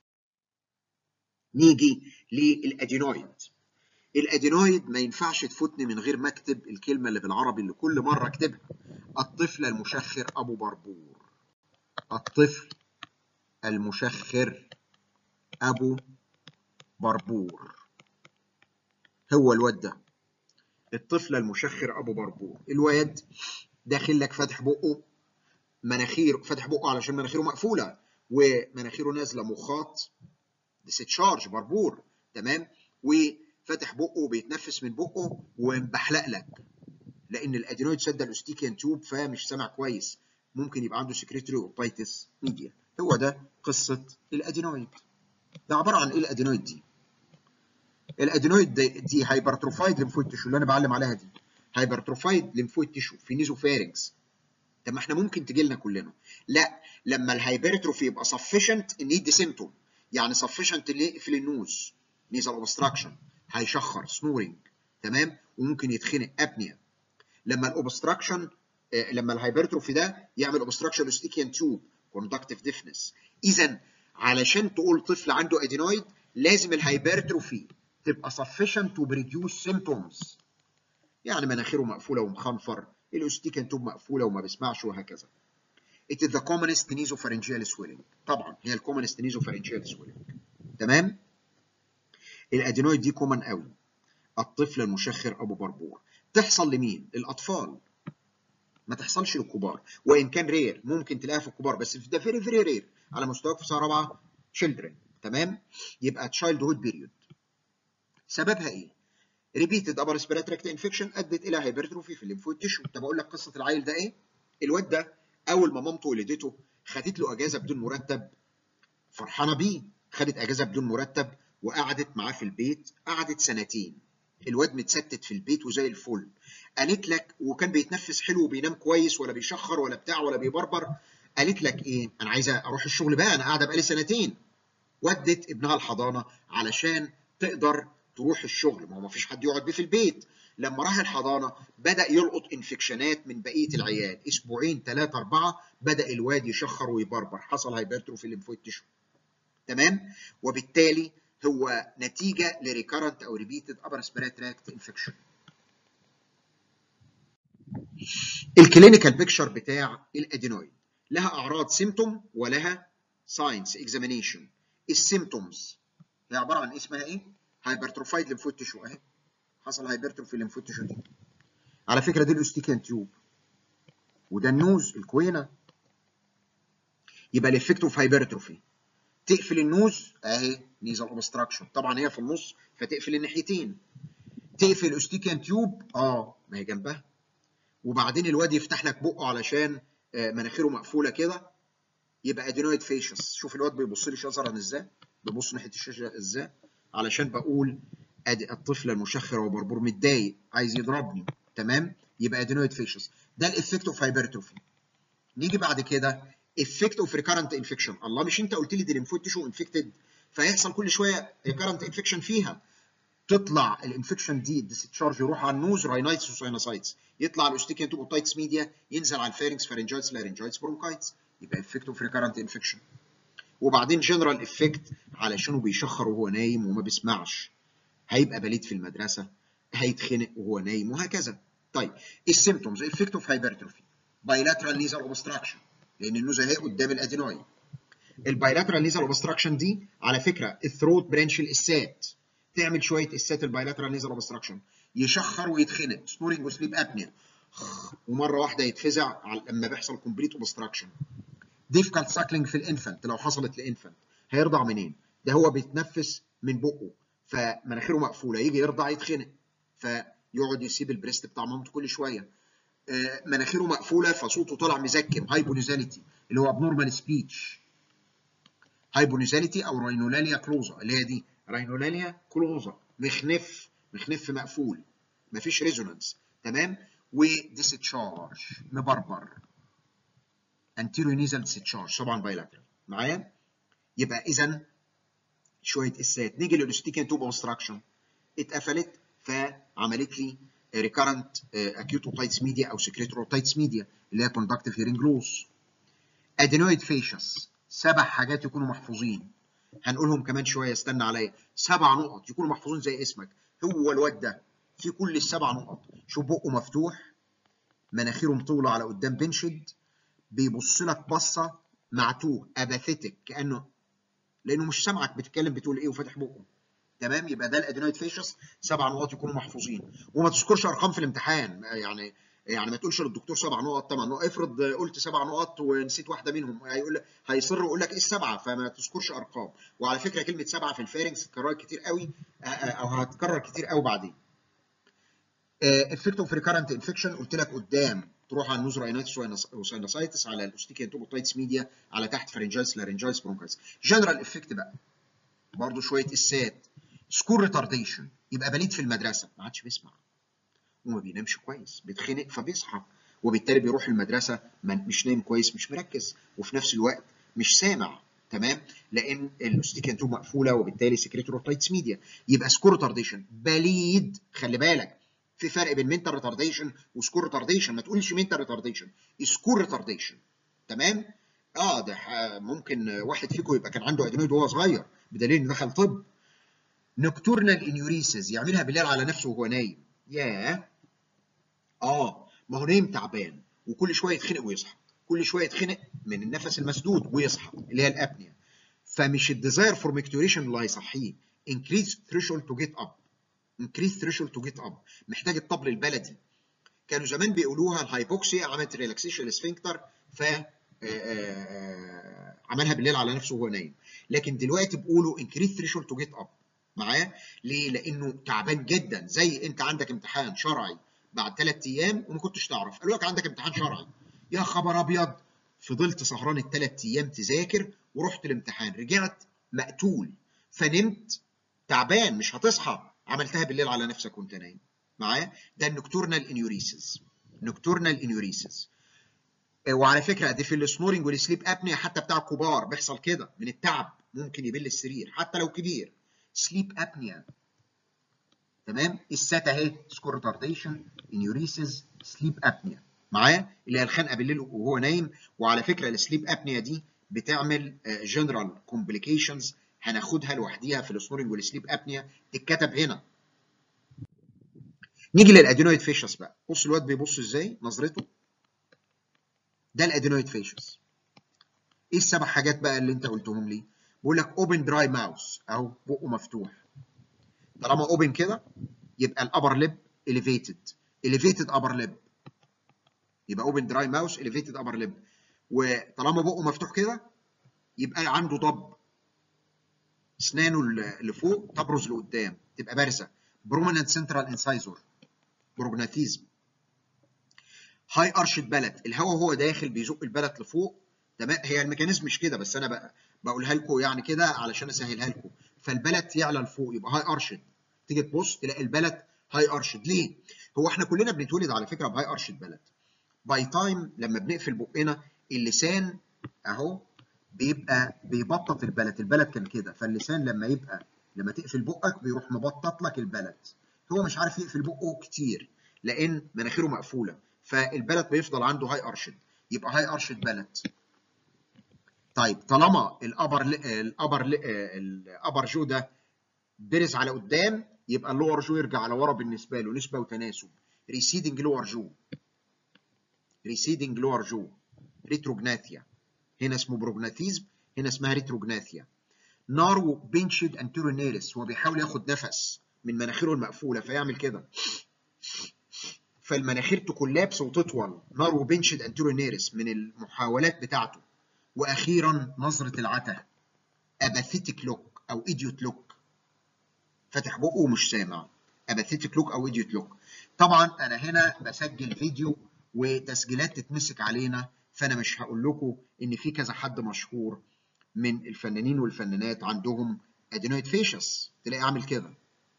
نيجي للادينويد الادينويد ما ينفعش تفوتني من غير ما اكتب الكلمه اللي بالعربي اللي كل مره اكتبها الطفل المشخر ابو بربور الطفل المشخر ابو بربور هو الواد ده الطفل المشخر ابو بربور الواد داخل لك فاتح بقه مناخير فاتح بقه علشان مناخيره مقفوله ومناخيره نازله مخاط ديستشارج بربور تمام وفاتح بقه وبيتنفس من بقه ومبحلق لك لان الادينويد سد الاستيكيان تيوب فمش سامع كويس ممكن يبقى عنده سكريتري اوبايتس ميديا هو ده قصه الادينويد ده عباره عن ايه الادينويد دي الادينويد دي, دي هايبرتروفايد ليمفويد تيشو اللي انا بعلم عليها دي هايبرتروفايد ليمفويد تيشو في نيزوفارنكس طب ما احنا ممكن تجي لنا كلنا لا لما الهايبرتروفي يبقى سفشنت نيد سيمتوم يعني سفشنت اللي يقفل النوز نيزل اوبستراكشن هيشخر سنورنج تمام وممكن يتخنق ابنيا لما الاوبستراكشن لما الهايبرتروفي ده يعمل اوبستراكشن لوستيكيان تيوب كوندكتيف ديفنس اذا علشان تقول طفل عنده ادينويد لازم الهايبرتروفي تبقى sufficient to reduce symptoms يعني مناخيره مقفوله ومخنفر الاوستيكان توب مقفوله وما بيسمعش وهكذا It is the commonest nasopharyngeal swelling طبعا هي الكومنست nasopharyngeal swelling تمام الادينويد دي كومن قوي الطفل المشخر ابو بربور تحصل لمين الاطفال ما تحصلش للكبار وان كان رير ممكن تلاقيها في الكبار بس ده فيري فيري رير على مستواك في سنه رابعه children تمام يبقى childhood period سببها ايه ريبيتد ابر ريسبيراتوري انفكشن ادت الى هايبرتروفي في الليمفويد تيشو طب اقول لك قصه العيل ده ايه الواد ده اول ما مامته ولدته خدت له اجازه بدون مرتب فرحانه بيه خدت اجازه بدون مرتب وقعدت معاه في البيت قعدت سنتين الواد متستت في البيت وزي الفل قالت لك وكان بيتنفس حلو وبينام كويس ولا بيشخر ولا بتاع ولا بيبربر قالت لك ايه انا عايزه اروح الشغل بقى انا قاعده بقالي سنتين ودت ابنها الحضانه علشان تقدر تروح الشغل ما هو ما فيش حد يقعد بيه في البيت لما راح الحضانه بدا يلقط انفكشنات من بقيه العيال اسبوعين ثلاثه اربعه بدا الواد يشخر ويبربر حصل هايبرتروفي الليمفويد تيشو تمام وبالتالي هو نتيجه لريكارنت او ريبيتد ابر ريسبيراتوري انفكشن الكلينيكال بيكتشر بتاع الادينويد لها اعراض سيمتوم ولها ساينس اكزامينيشن السيمتومز هي عباره عن اسمها ايه هايبرتروفايد ليمفويد تيشو اهي حصل هايبرتروفي الليمفويد تيشو دي على فكره دي الاوستيكيان تيوب وده النوز الكوينه يبقى الافكت اوف هايبرتروفي تقفل النوز اهي نيزل اوبستراكشن طبعا هي في النص فتقفل الناحيتين تقفل الاستيكان تيوب اه ما هي جنبها وبعدين الواد يفتح لك بقه علشان مناخيره مقفوله كده يبقى ادينويد فيشس شوف الواد بيبص لي شزرا ازاي بيبص ناحيه الشاشه ازاي علشان بقول ادي الطفل المشخر وبربور متضايق عايز يضربني تمام يبقى ادينويد فيشس ده الافكت اوف هايبرتروفي نيجي بعد كده افكت اوف ريكارنت انفكشن الله مش انت قلت لي دي ليمفويد تيشو انفكتد فيحصل كل شويه ريكارنت انفكشن فيها تطلع الانفكشن دي الديسشارج يروح على النوز راينايتس وساينوسايتس يطلع الاوستيكيان توبوتايتس ميديا ينزل على الفارنكس فارنجايتس لارنجايتس برونكايتس يبقى افكت اوف ريكارنت انفكشن وبعدين جنرال افكت علشانه بيشخر وهو نايم وما بيسمعش هيبقى بليد في المدرسه هيتخنق وهو نايم وهكذا طيب السيمتومز افكت اوف هايبرتروفي بايلاترال نيزل اوبستراكشن لان النوزه اهي قدام الادينويد البايلاترال نيزل اوبستراكشن دي على فكره الثروت برانش الاسات تعمل شويه اسات البايلاترال نيزل اوبستراكشن يشخر ويتخنق سنورنج وسليب ابنيا ومره واحده يتفزع لما بيحصل كومبليت اوبستراكشن ديفيكالت ساكلينج في الانفنت لو حصلت لانفنت هيرضع منين؟ ده هو بيتنفس من بقه فمناخيره مقفوله يجي يرضع يتخنق فيقعد يسيب البريست بتاع مامته كل شويه آه مناخيره مقفوله فصوته طالع مزكم هايبونيزاليتي اللي هو ابنورمال سبيتش هايبونيزاليتي او راينولاليا كلوزا اللي هي دي راينولاليا كلوزا مخنف مخنف مقفول مفيش ريزونانس تمام وديستشارج مبربر انتيريو نيزل ديستشارج طبعا بايلاترال معايا يبقى اذا شويه اسات نيجي للاستيكان توب اوبستراكشن اتقفلت فعملت لي ريكارنت اكيوت اوتايتس ميديا او سكريتور اوتايتس ميديا اللي هي كوندكتيف هيرنج لوس ادينويد فيشس سبع حاجات يكونوا محفوظين هنقولهم كمان شويه استنى عليا سبع نقط يكونوا محفوظين زي اسمك هو الواد ده في كل السبع نقط شوف بقه مفتوح مناخيره مطوله على قدام بنشد بيبص لك بصه معتوه اباثيتك كانه لانه مش سامعك بتتكلم بتقول ايه وفاتح بقه تمام يبقى ده الادينويد فيشس سبع نقط يكونوا محفوظين وما تذكرش ارقام في الامتحان يعني يعني ما تقولش للدكتور سبع نقط ثمان نقط افرض قلت سبع نقط ونسيت واحده منهم هيقول هيصر ويقول لك ايه السبعه فما تذكرش ارقام وعلى فكره كلمه سبعه في الفارنكس اتكررت كتير قوي او هتتكرر كتير قوي بعدين افكت اوف ريكارنت انفكشن قلت لك قدام تروح على النوز راينايتس وساينوسايتس على الاوستيكيان توبوتايتس ميديا على تحت فارنجايتس لارنجايتس برونكايتس جنرال افكت بقى برضه شويه اسات سكور ريتارديشن يبقى بليد في المدرسه ما عادش بيسمع وما بينامش كويس بيتخنق فبيصحى وبالتالي بيروح المدرسه مش نايم كويس مش مركز وفي نفس الوقت مش سامع تمام لان الاوستيكيان توب مقفوله وبالتالي سكريتوروتايتس ميديا يبقى سكور ريتارديشن بليد خلي بالك في فرق بين منتال ريتارديشن وسكور ريتارديشن ما تقولش منتال ريتارديشن سكور ريتارديشن تمام اه ده ممكن واحد فيكم يبقى كان عنده ادينويد وهو صغير بدليل انه دخل طب نكتورنال انيوريسز يعملها بالليل على نفسه وهو نايم ياه اه ما هو نايم تعبان وكل شويه يتخنق ويصحى كل شويه يتخنق من النفس المسدود ويصحى اللي هي الابنيا فمش الديزاير فور ميكتوريشن اللي هيصحيه increase threshold to get up increase threshold to get up محتاج الطبل البلدي كانوا زمان بيقولوها الهايبوكسيا عملت ريلاكسيشن للسفنكتر ف عملها بالليل على نفسه وهو نايم لكن دلوقتي بيقولوا increase threshold to get up معايا ليه؟ لانه تعبان جدا زي انت عندك امتحان شرعي بعد ثلاث ايام وما كنتش تعرف قالوا لك عندك امتحان شرعي يا خبر ابيض فضلت سهران الثلاث ايام تذاكر ورحت الامتحان رجعت مقتول فنمت تعبان مش هتصحى عملتها بالليل على نفسك وانت نايم معايا ده النكتورنال انيوريسيس نكتورنال انيوريسيس وعلى فكره دي في السنورنج والسليب ابنيا حتى بتاع الكبار بيحصل كده من التعب ممكن يبل السرير حتى لو كبير سليب ابنيا تمام السات اهي سكور ريتارديشن انيوريسيس سليب ابنيا معايا اللي هي الخنقه بالليل وهو نايم وعلى فكره السليب ابنيا دي بتعمل جنرال كومبليكيشنز هناخدها لوحديها في السنورنج والسليب ابنيا تتكتب هنا نيجي للادينويد فيشس بقى بص الواد بيبص ازاي نظرته ده الادينويد فيشس ايه السبع حاجات بقى اللي انت قلتهم لي بيقول لك اوبن دراي ماوس اهو بقه مفتوح طالما اوبن كده يبقى الابر ليب اليفيتد اليفيتد ابر ليب يبقى اوبن دراي ماوس اليفيتد ابر ليب وطالما بقه مفتوح كده يبقى عنده ضب اسنانه اللي فوق تبرز لقدام تبقى بارزه بروميننت سنترال انسايزور بروجناثيزم هاي ارشد بلد الهواء هو داخل بيزق البلد لفوق تمام هي الميكانيزم مش كده بس انا بقى بقولها لكم يعني كده علشان اسهلها لكم فالبلد يعلى لفوق يبقى هاي ارشد تيجي تبص تلاقي البلد هاي ارشد ليه؟ هو احنا كلنا بنتولد على فكره بهاي ارشد بلد باي تايم لما بنقفل بقنا اللسان اهو بيبقى بيبطط البلد البلد كان كده فاللسان لما يبقى لما تقفل بقك بيروح مبطط لك البلد هو مش عارف يقفل بقه كتير لان مناخيره مقفوله فالبلد بيفضل عنده هاي ارشد يبقى هاي ارشد بلد طيب طالما الابر الابر الابر جو ده برز على قدام يبقى اللور جو يرجع على ورا بالنسبه له نسبه وتناسب ريسيدنج لور جو ريسيدنج لور جو ريتروجناثيا هنا اسمه بروجناثيزم هنا اسمها ريتروجناثيا نارو بنشد انتورينيرس هو بيحاول ياخد نفس من مناخيره المقفوله فيعمل كده فالمناخير تكولابس وتطول نارو بنشد انتورينيرس من المحاولات بتاعته واخيرا نظره العته اباثيتيك لوك او ايديوت لوك فاتح بقه ومش سامع اباثيتيك لوك او ايديوت لوك طبعا انا هنا بسجل فيديو وتسجيلات تتمسك علينا فانا مش هقول لكم ان في كذا حد مشهور من الفنانين والفنانات عندهم ادينويد فيشس تلاقي عامل كده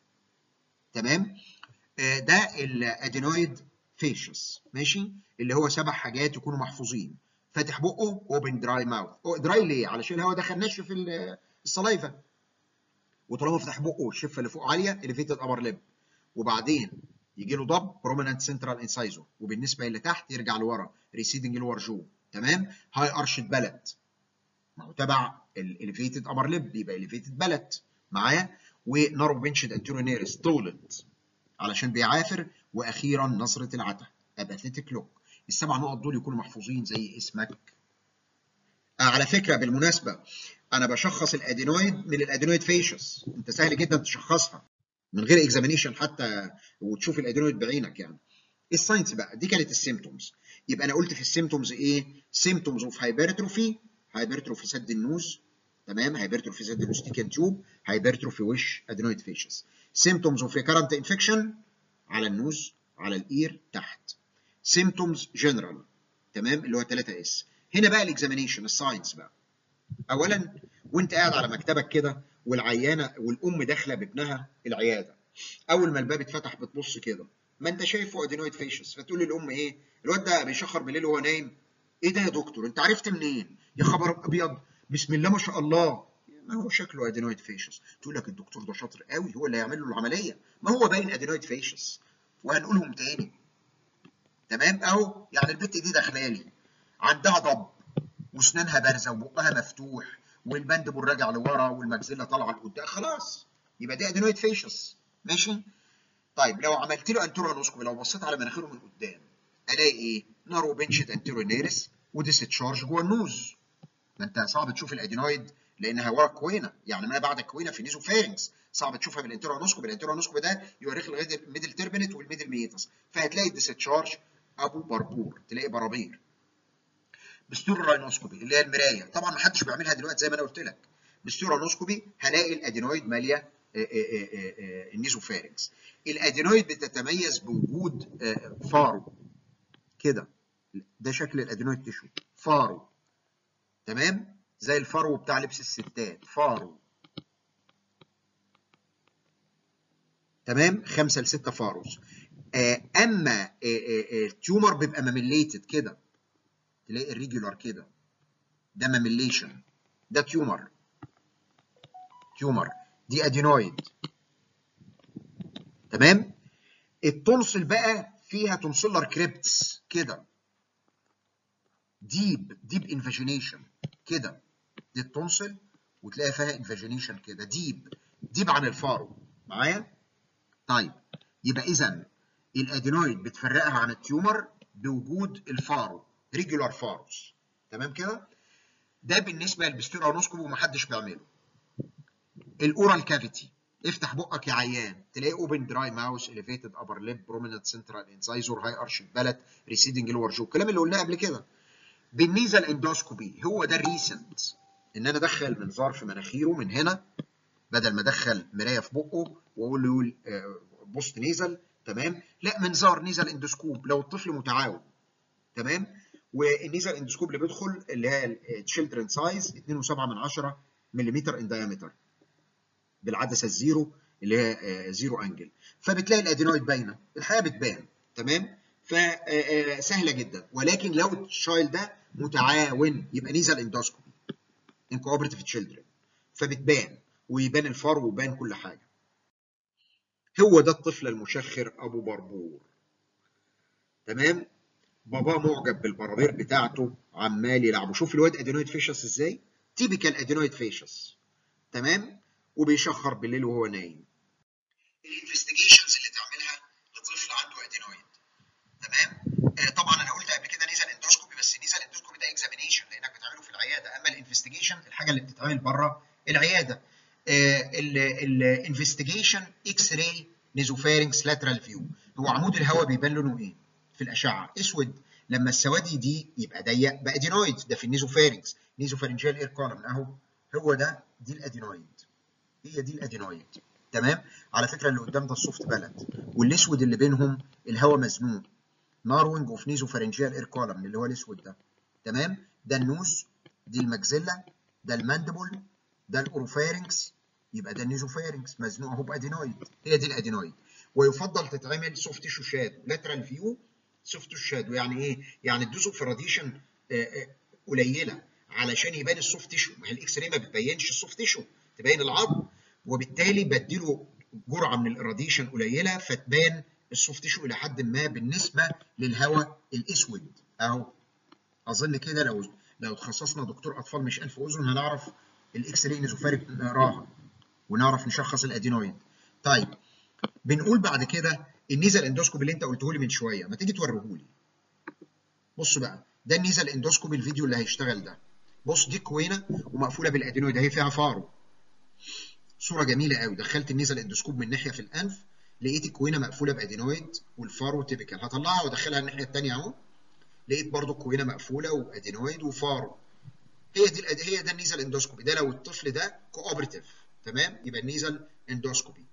تمام آه ده الادينويد فيشس ماشي اللي هو سبع حاجات يكونوا محفوظين فاتح بقه اوبن دراي ماوث دراي ليه علشان الهواء دخل نشف في الصلايفه وطالما فتح بقه الشفه اللي فوق عاليه اليفيتد ابر ليب وبعدين يجي له ضب بروميننت سنترال انسايزور وبالنسبه اللي تحت يرجع لورا ريسيدنج لور جو تمام هاي ارشد بلد ما هو تبع الاليفيتد ابر ليب يبقى اليفيتد بلد معايا ونارو بنشد انتورينيرس طولت علشان بيعافر واخيرا نظره العته اباثيتيك لوك السبع نقط دول يكونوا محفوظين زي اسمك آه على فكره بالمناسبه انا بشخص الادينويد من الادينويد فيشس انت سهل جدا تشخصها من غير اكزامينيشن حتى وتشوف الادينويد بعينك يعني الساينس بقى دي كانت السيمتومز يبقى انا قلت في السيمتومز ايه سيمتومز اوف هايبرتروفي هايبرتروفي سد النوز تمام هايبرتروفي سد النوستيكال تيوب هايبرتروفي وش ادينويد فيشس سيمتومز اوف ريكارنت انفكشن على النوز على الاير تحت سيمتومز جنرال تمام اللي هو 3 اس هنا بقى الاكزامينيشن الساينس بقى اولا وانت قاعد على مكتبك كده والعيانه والام داخله بابنها العياده اول ما الباب اتفتح بتبص كده ما انت شايفه ادينويد فيشس فتقول للام ايه الواد ده بيشخر بالليل وهو نايم ايه ده يا دكتور انت عرفت منين يا خبر ابيض بسم الله ما شاء الله ما هو شكله ادينويد فيشس تقول لك الدكتور ده شاطر قوي هو اللي هيعمل له العمليه ما هو باين ادينويد فيشس وهنقولهم تاني تمام اهو يعني البت دي داخله لي عندها ضب واسنانها بارزه وبقها مفتوح والبندبل راجع لورا والمجزله طالعه لقدام خلاص يبقى دي ادينويد فيشس ماشي طيب لو عملت له انتورانوسكوبي لو بصيت على مناخيره من قدام الاقي ايه نارو بنشت انتيرونيرس وديستشارج جوه النوز ما انت صعب تشوف الادينويد لانها ورا الكوينه يعني ما بعد الكوينه في نيزو فارنكس صعب تشوفها بالانترانوسكوبي الانترانوسكوبي ده يوريك لغايه الميدل تيربنت والميدل ميتس فهتلاقي الديستشارج ابو بربور تلاقي برابير بستورانوسكوبي اللي هي المرايه طبعا ما حدش بيعملها دلوقتي زي ما انا قلت لك بستورانوسكوبي هلاقي الادينويد ماليه النيزوفارنكس الادينويد بتتميز بوجود فارو كده ده شكل الادينويد تشو فارو تمام زي الفرو بتاع لبس الستات فارو تمام خمسة لستة فاروز آه اما آه آه التيومر بيبقى ماميليتد كده تلاقي الريجولار كده ده ماميليشن ده تيومر تيومر دي ادينويد تمام التونسل بقى فيها تونسلر كريبتس كده ديب ديب انفاجينيشن كده دي التونسل وتلاقي فيها انفاجينيشن كده ديب ديب عن الفارو معايا طيب يبقى اذا الادينويد بتفرقها عن التيومر بوجود الفارو ريجولار فاروس تمام كده ده بالنسبه للبستيرانوسكوبي ومحدش بيعمله الاورال كافيتي افتح بقك يا عيان تلاقي اوبن دراي ماوس اليفيتد ابر ليب بروميننت سنترال انسايزور هاي ارش بلت ريسيدنج لور جو الكلام اللي قلناه قبل كده بالنيزل اندوسكوبي هو ده الريسنت ان انا ادخل منظار في مناخيره من هنا بدل ما ادخل مرايه في بقه واقول له يقول بوست نيزل تمام لا منظار نيزل اندوسكوب لو الطفل متعاون تمام والنيزل اندوسكوب اللي بيدخل اللي هي تشيلدرن سايز 2.7 من 10 ملم ان دايمتر بالعدسه الزيرو اللي هي زيرو انجل فبتلاقي الادينويد باينه الحقيقه بتبان تمام فسهله جدا ولكن لو الشايل ده متعاون يبقى نيزل اندوسكوبي ان كوبرتيف تشيلدرن فبتبان ويبان الفار ويبان كل حاجه هو ده الطفل المشخر ابو بربور تمام باباه معجب بالبرابير بتاعته عمال يلعب شوف الواد ادينويد فيشس ازاي تيبيكال ادينويد فيشس تمام وبيشخر بالليل وهو نايم الانفستيجيشنز اللي تعملها لطفل عنده ادينويد تمام آه طبعا انا قلت قبل كده نيزل اندوسكوبي بس نيزل اندوسكوبي ده اكزامينيشن لانك بتعمله في العياده اما الانفستيجيشن الحاجه اللي بتتعمل بره العياده الانفستيجيشن اكس راي نيزوفارينكس لاترال فيو هو عمود الهواء بيبان لونه ايه في الاشعه اسود لما السوادي دي يبقى ضيق بقى ادينويد ده في النيزوفارينكس نيزوفارينجيال اير كولم اهو هو ده دي الادينويد هي دي الادينويد تمام على فكره اللي قدام ده السوفت بلد والاسود اللي بينهم الهواء مزنوق ناروينج اوف نيزوفارينجيال اير كولم اللي هو الاسود ده تمام ده النوز دي المجزله ده الماندبل ده الاوروفارينكس يبقى ده النيزوفارينكس مزنوق اهو بادينويد هي دي الادينويد ويفضل تتعمل سوفت تيشو شادو لاترال فيو سوفت تيشو شادو يعني ايه؟ يعني تدوسوا في راديشن قليله علشان يبان السوفت تيشو ما هي الاكس راي ما بتبينش السوفت تيشو تبين العظم وبالتالي بديله جرعه من الراديشن قليله فتبان السوفت تيشو الى حد ما بالنسبه للهواء الاسود اهو اظن كده لو لو تخصصنا دكتور اطفال مش انف واذن هنعرف الاكس راي نيزوفاريك نقراها ونعرف نشخص الادينويد طيب بنقول بعد كده النيزل اندوسكوبي اللي انت قلته لي من شويه ما تيجي توريه لي بص بقى ده النيزل اندوسكوبي الفيديو اللي هيشتغل ده بص دي كوينه ومقفوله بالادينويد اهي فيها فارو صوره جميله قوي دخلت النيزل اندوسكوب من ناحيه في الانف لقيت الكوينه مقفوله بادينويد والفارو تيبيكال هطلعها وادخلها الناحيه الثانيه اهو لقيت برضو الكوينه مقفوله وادينويد وفارو هي دي هي ده النيزل اندوسكوبي ده لو الطفل ده كوبرتيف تمام يبقى النيزل اندوسكوبي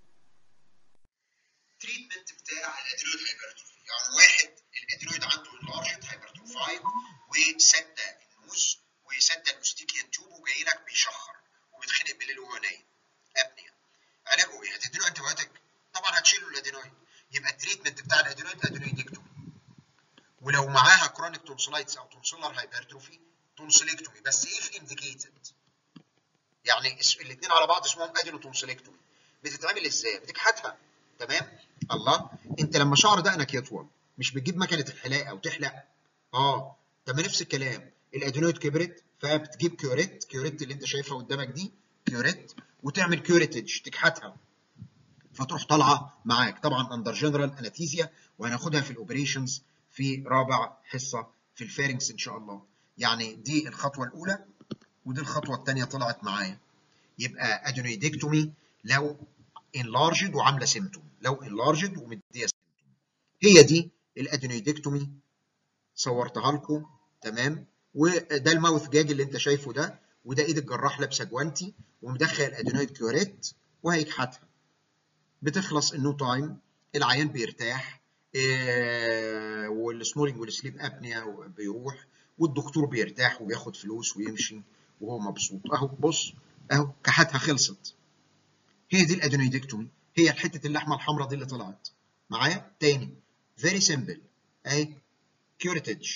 تريتمنت بتاع الادينويد هايبرتروفي يعني واحد الادينويد عنده انلارجد هايبرتروفايد وسده النوز وسده الاوستيكيان تيوب وجاي لك بيشخر وبيتخنق بالليل وهو نايم ابنيا علاجه ايه؟ هتديله انتي بايوتيك طبعا هتشيله الادينويد يبقى التريتمنت بتاع الادينويد ادينويدكتومي ولو معاها كرونيك تونسلايتس او تونسلر هايبرتروفي تونسلكتومي بس اف انديكيتد يعني الاثنين على بعض اسمهم ادينو تونسلكتومي بتتعمل ازاي؟ بتكحتها تمام؟ الله انت لما شعر دقنك يطول مش بتجيب مكنه الحلاقه وتحلق اه طب نفس الكلام الادينويد كبرت فبتجيب كيوريت كيوريت اللي انت شايفها قدامك دي كيوريت وتعمل كيوريتج تكحتها فتروح طالعه معاك طبعا اندر جنرال انستيزيا وهناخدها في الاوبريشنز في رابع حصه في الفارنكس ان شاء الله يعني دي الخطوه الاولى ودي الخطوه الثانيه طلعت معايا يبقى ادينويدكتومي لو انلارجد وعامله سيمتوم لو انلارجد ومديه سيمتوم هي دي الادينويدكتومي صورتها لكم تمام وده الماوث جاج اللي انت شايفه ده وده ايد الجراح لابسه جوانتي ومدخل الادينويد كيوريت وهيكحتها بتخلص النو تايم العيان بيرتاح إيه والسنورنج والسليب ابنيا بيروح والدكتور بيرتاح وبياخد فلوس ويمشي وهو مبسوط اهو بص اهو كحتها خلصت هي دي الادينويدكتومي هي حته اللحمه الحمراء دي اللي طلعت معايا تاني فيري سيمبل اهي كيوريتج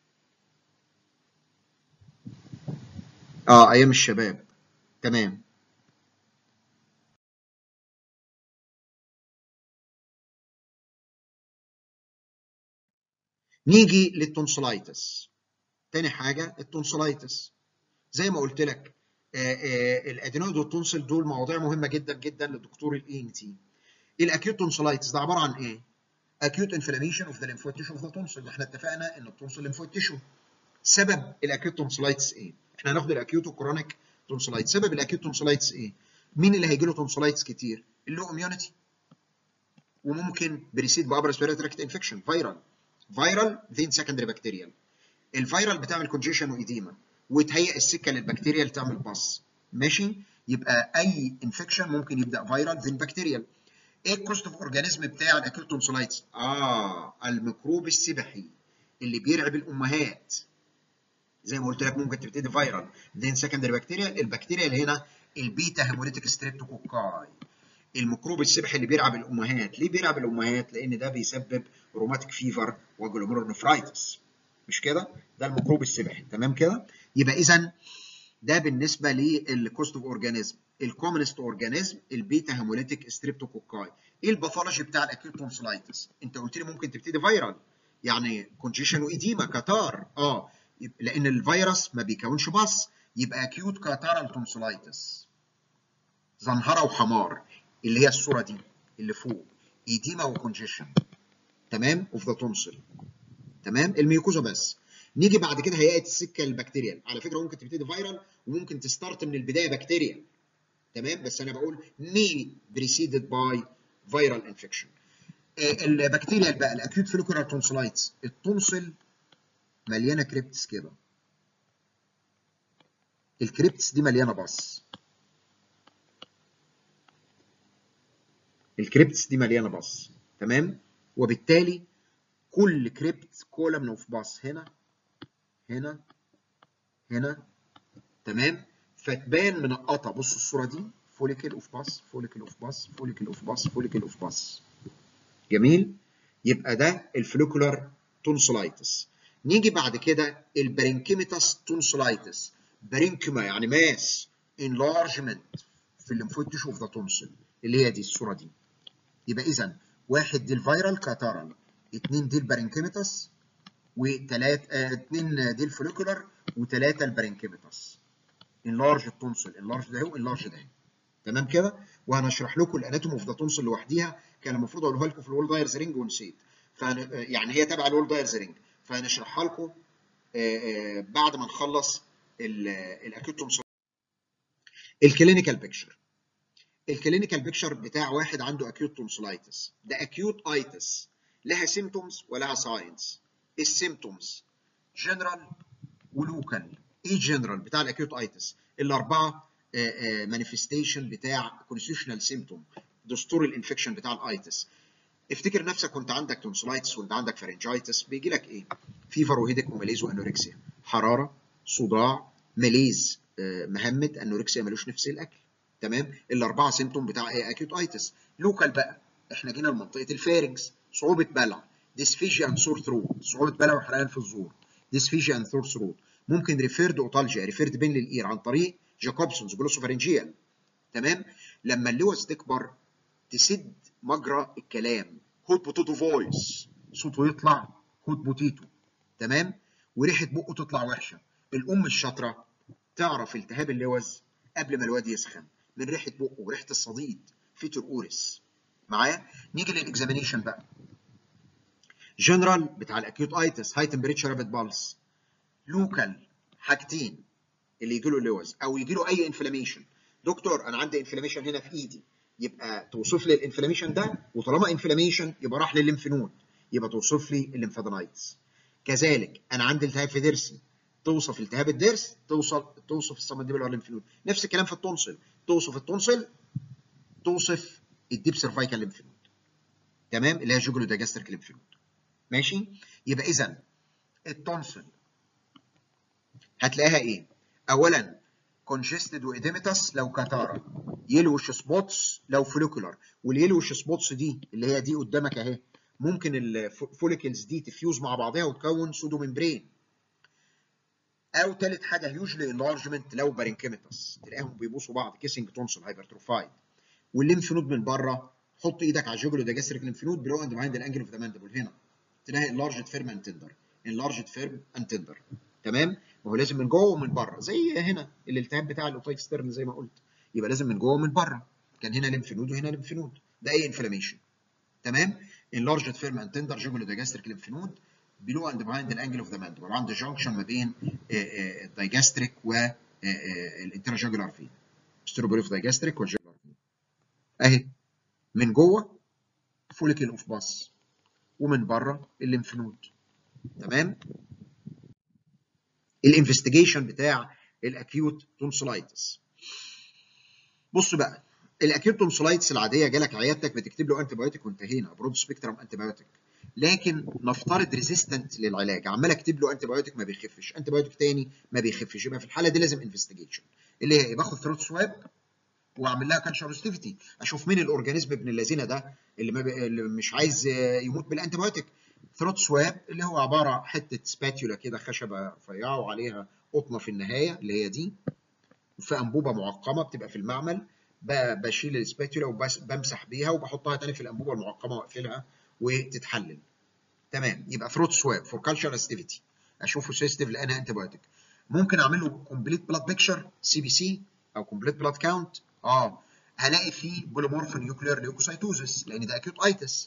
اه ايام الشباب تمام نيجي للتونسلايتس تاني حاجه التونسلايتس زي ما قلت لك الادينويد والتونسل دول مواضيع مهمه جدا جدا للدكتور الاي ان تي الاكيوت تونسلايتس ده عباره عن ايه اكيوت انفلاميشن اوف ذا lymphoid tissue اوف ذا تونسل احنا اتفقنا ان التونسل lymphoid tissue سبب الاكيوت تونسلايتس ايه احنا هناخد الاكيوت والكرونيك تونسلايتس سبب الاكيوت تونسلايتس ايه مين اللي هيجي له تونسلايتس كتير اللي هو اميونيتي وممكن بريسيد بابر ريسبيراتوري تراكت انفكشن فيرال فيرال ذين سكندري بكتيريال الفيرال بتعمل كونجيشن وايديما وتهيئ السكه للبكتيريا اللي تعمل باص ماشي يبقى اي انفكشن ممكن يبدا فيرال ذن بكتيريال ايه الكوست اوف اورجانيزم بتاع الاكيوت تونسلايتس اه الميكروب السبحي اللي بيرعب الامهات زي ما قلت لك ممكن تبتدي فيرال ذن سكندري بكتيريا البكتيريا اللي هنا البيتا هيموليتيك ستريبتوكوكاي الميكروب السبحي اللي بيرعب الامهات ليه بيرعب الامهات لان ده بيسبب روماتيك فيفر وجلوميرونفرايتس مش كده ده الميكروب السبحي تمام كده يبقى اذا ده بالنسبه للكوست اوف اورجانيزم الكومنست اورجانيزم البيتا هيموليتيك ستريبتوكوكاي ايه الباثولوجي بتاع الاكيوت تونسلايتس انت قلت لي ممكن تبتدي فيرال يعني كونجيشن وايديما كتار اه لان الفيروس ما بيكونش باص يبقى اكيوت كاتارال تونسلايتس زنهره وحمار اللي هي الصوره دي اللي فوق ايديما وكونجيشن تمام اوف ذا تونسل تمام الميوكوزا بس نيجي بعد كده هيئه السكه البكتيريال على فكره ممكن تبتدي فيرال وممكن تستارت من البدايه بكتيريال تمام بس انا بقول مي بريسيدد باي فيرال انفكشن البكتيريال بقى الاكيوت فوليكولار تونسلايتس التونسل مليانه كريبتس كده الكريبتس دي مليانه بص الكريبتس دي مليانه بص تمام وبالتالي كل كريبت كولمن اوف باص هنا هنا هنا تمام فتبان منقطه بص الصوره دي فوليكل اوف باس فوليكل اوف باس فوليكل اوف باس فوليكل اوف باس جميل يبقى ده الفوليكولار تونسلايتس نيجي بعد كده البرينكيميتاس تونسلايتس برينكيما يعني ماس انلارجمنت في الليمفويد تيشو اوف ذا تونسل اللي هي دي الصوره دي يبقى اذا واحد دي الفيرال كاتارال اثنين دي البرينكيميتاس وثلاث آه اثنين دي الفوليكولار وثلاثه البرينكيميتاس انلارج التونسل انلارج ده هو انلارج ده تمام كده وهنشرح لكم الاناتوم اوف ذا تونسل لوحديها كان المفروض اقولها لكم في الول دايرز رينج ونسيت يعني هي تابعه الول دايرز رينج فهنشرحها لكم بعد ما نخلص الاكيوت تونسل الكلينيكال بيكتشر الكلينيكال بيكتشر بتاع واحد عنده اكيوت تونسلايتس ده اكيوت ايتس لها سيمتومز ولها ساينز السيمتومز جنرال ولوكال ايه جنرال بتاع الاكيوت ايتس الاربعه مانيفستيشن بتاع كونستيوشنال سيمتوم دستور الانفكشن بتاع الايتس افتكر نفسك كنت عندك تونسلايتس وانت عندك فرنجايتس بيجي لك ايه فيفر وهيدك وماليز وانوركسيا حراره صداع ماليز مهمد انوركسيا ملوش نفس الاكل تمام الاربعه سيمتوم بتاع ايه اكيوت ايتس لوكال بقى احنا جينا لمنطقه الفارنكس صعوبه بلع ديسفيجيا اند سور ثروت صعوبه بلع وحرقان في الزور ديسفيجيا اند ثور ثروت ممكن ريفيرد اوتالجيا ريفيرد بين للاير عن طريق جاكوبسونز جلوسوفارنجيال تمام لما اللوز تكبر تسد مجرى الكلام هوت بوتيتو فويس صوته يطلع هوت بوتيتو تمام وريحه بقه تطلع وحشه الام الشاطره تعرف التهاب اللوز قبل ما الواد يسخن من ريحه بقه وريحه الصديد فيتر اوريس معايا نيجي للاكزامينيشن بقى جنرال بتاع الاكيوت ايتس هاي تمبريتشر رابيد بالس لوكال حاجتين اللي يجي له اللوز او يجي له اي انفلاميشن دكتور انا عندي انفلاميشن هنا في ايدي يبقى توصف لي الانفلاميشن ده وطالما انفلاميشن يبقى راح للليمف نود يبقى توصف لي الليمفادينايتس كذلك انا عندي التهاب في ضرسي توصف التهاب الضرس توصف توصف السمنديبل والليمف نود نفس الكلام في التونسل توصف التونسل توصف الديب سيرفايكال ليمف نود تمام اللي هي جوجلو داجاستريك ليمف نود ماشي يبقى اذا التونسل هتلاقيها ايه اولا كونجستد واديمتس لو كاتارا يلوش سبوتس لو فوليكولار واليلوش سبوتس دي اللي هي دي قدامك اهي ممكن الفوليكلز دي تفيوز مع بعضها وتكون سودو ممبرين او ثالث حاجه هيوجلي انلارجمنت لو بارينكيميتس تلاقيهم بيبوسوا بعض كيسنج تونسل هايبرتروفايد والليمف نود من بره حط ايدك على الجوجلو داجاستريك ليمف نود بلو اند بيهايند الانجل اوف ذا ماندبل هنا تلاقي انلارجد فيرم اند تندر انلارجد فيرم اند تندر تمام ما هو لازم من جوه ومن بره زي هنا الالتهاب بتاع الاوتايك ستيرن زي ما قلت يبقى لازم من جوه ومن بره كان هنا ليمف نود وهنا ليمف نود ده اي انفلاميشن تمام enlarged firm and tender jugulogastric lymph node below and behind the angle of the mandible عند جانكشن ما بين الدايجاستريك والانتراجوجولار فين ستروبريف دايجاستريك والجوجولار فين اهي من جوه فوليكل اوف باس ومن بره الليمف نود تمام الانفستيجيشن بتاع الاكيوت تونسلايتس بص بقى الاكيوت تونسلايتس العاديه جالك عيادتك بتكتب له انتي بايوتيك وانتهينا برود سبيكترم انتي بايوتيك لكن نفترض ريزيستنت للعلاج عمال اكتب له انتي بايوتيك ما بيخفش انتي بايوتيك تاني ما بيخفش يبقى في الحاله دي لازم انفستيجيشن اللي هي ايه باخد ثروت سواب واعمل لها كانشروستيفيتي اشوف مين الاورجانيزم ابن اللذينه ده اللي, ما بي... اللي مش عايز يموت بالانتي بايوتيك ثروت سواب اللي هو عباره حته سباتيولا كده خشبه رفيعه وعليها قطنه في النهايه اللي هي دي وفي انبوبه معقمه بتبقى في المعمل بشيل السباتيولا وبمسح بيها وبحطها تاني في الانبوبه المعقمه واقفلها وتتحلل تمام يبقى ثروت سواب فور كالتشر استيفيتي اشوفه سيستيف لانها انتي بايوتيك ممكن اعمل له كومبليت بلاد بيكتشر سي بي سي او كومبليت بلاد كاونت اه هلاقي فيه بوليمورف نيوكلير ليوكوسايتوزس لان ده اكيوت ايتس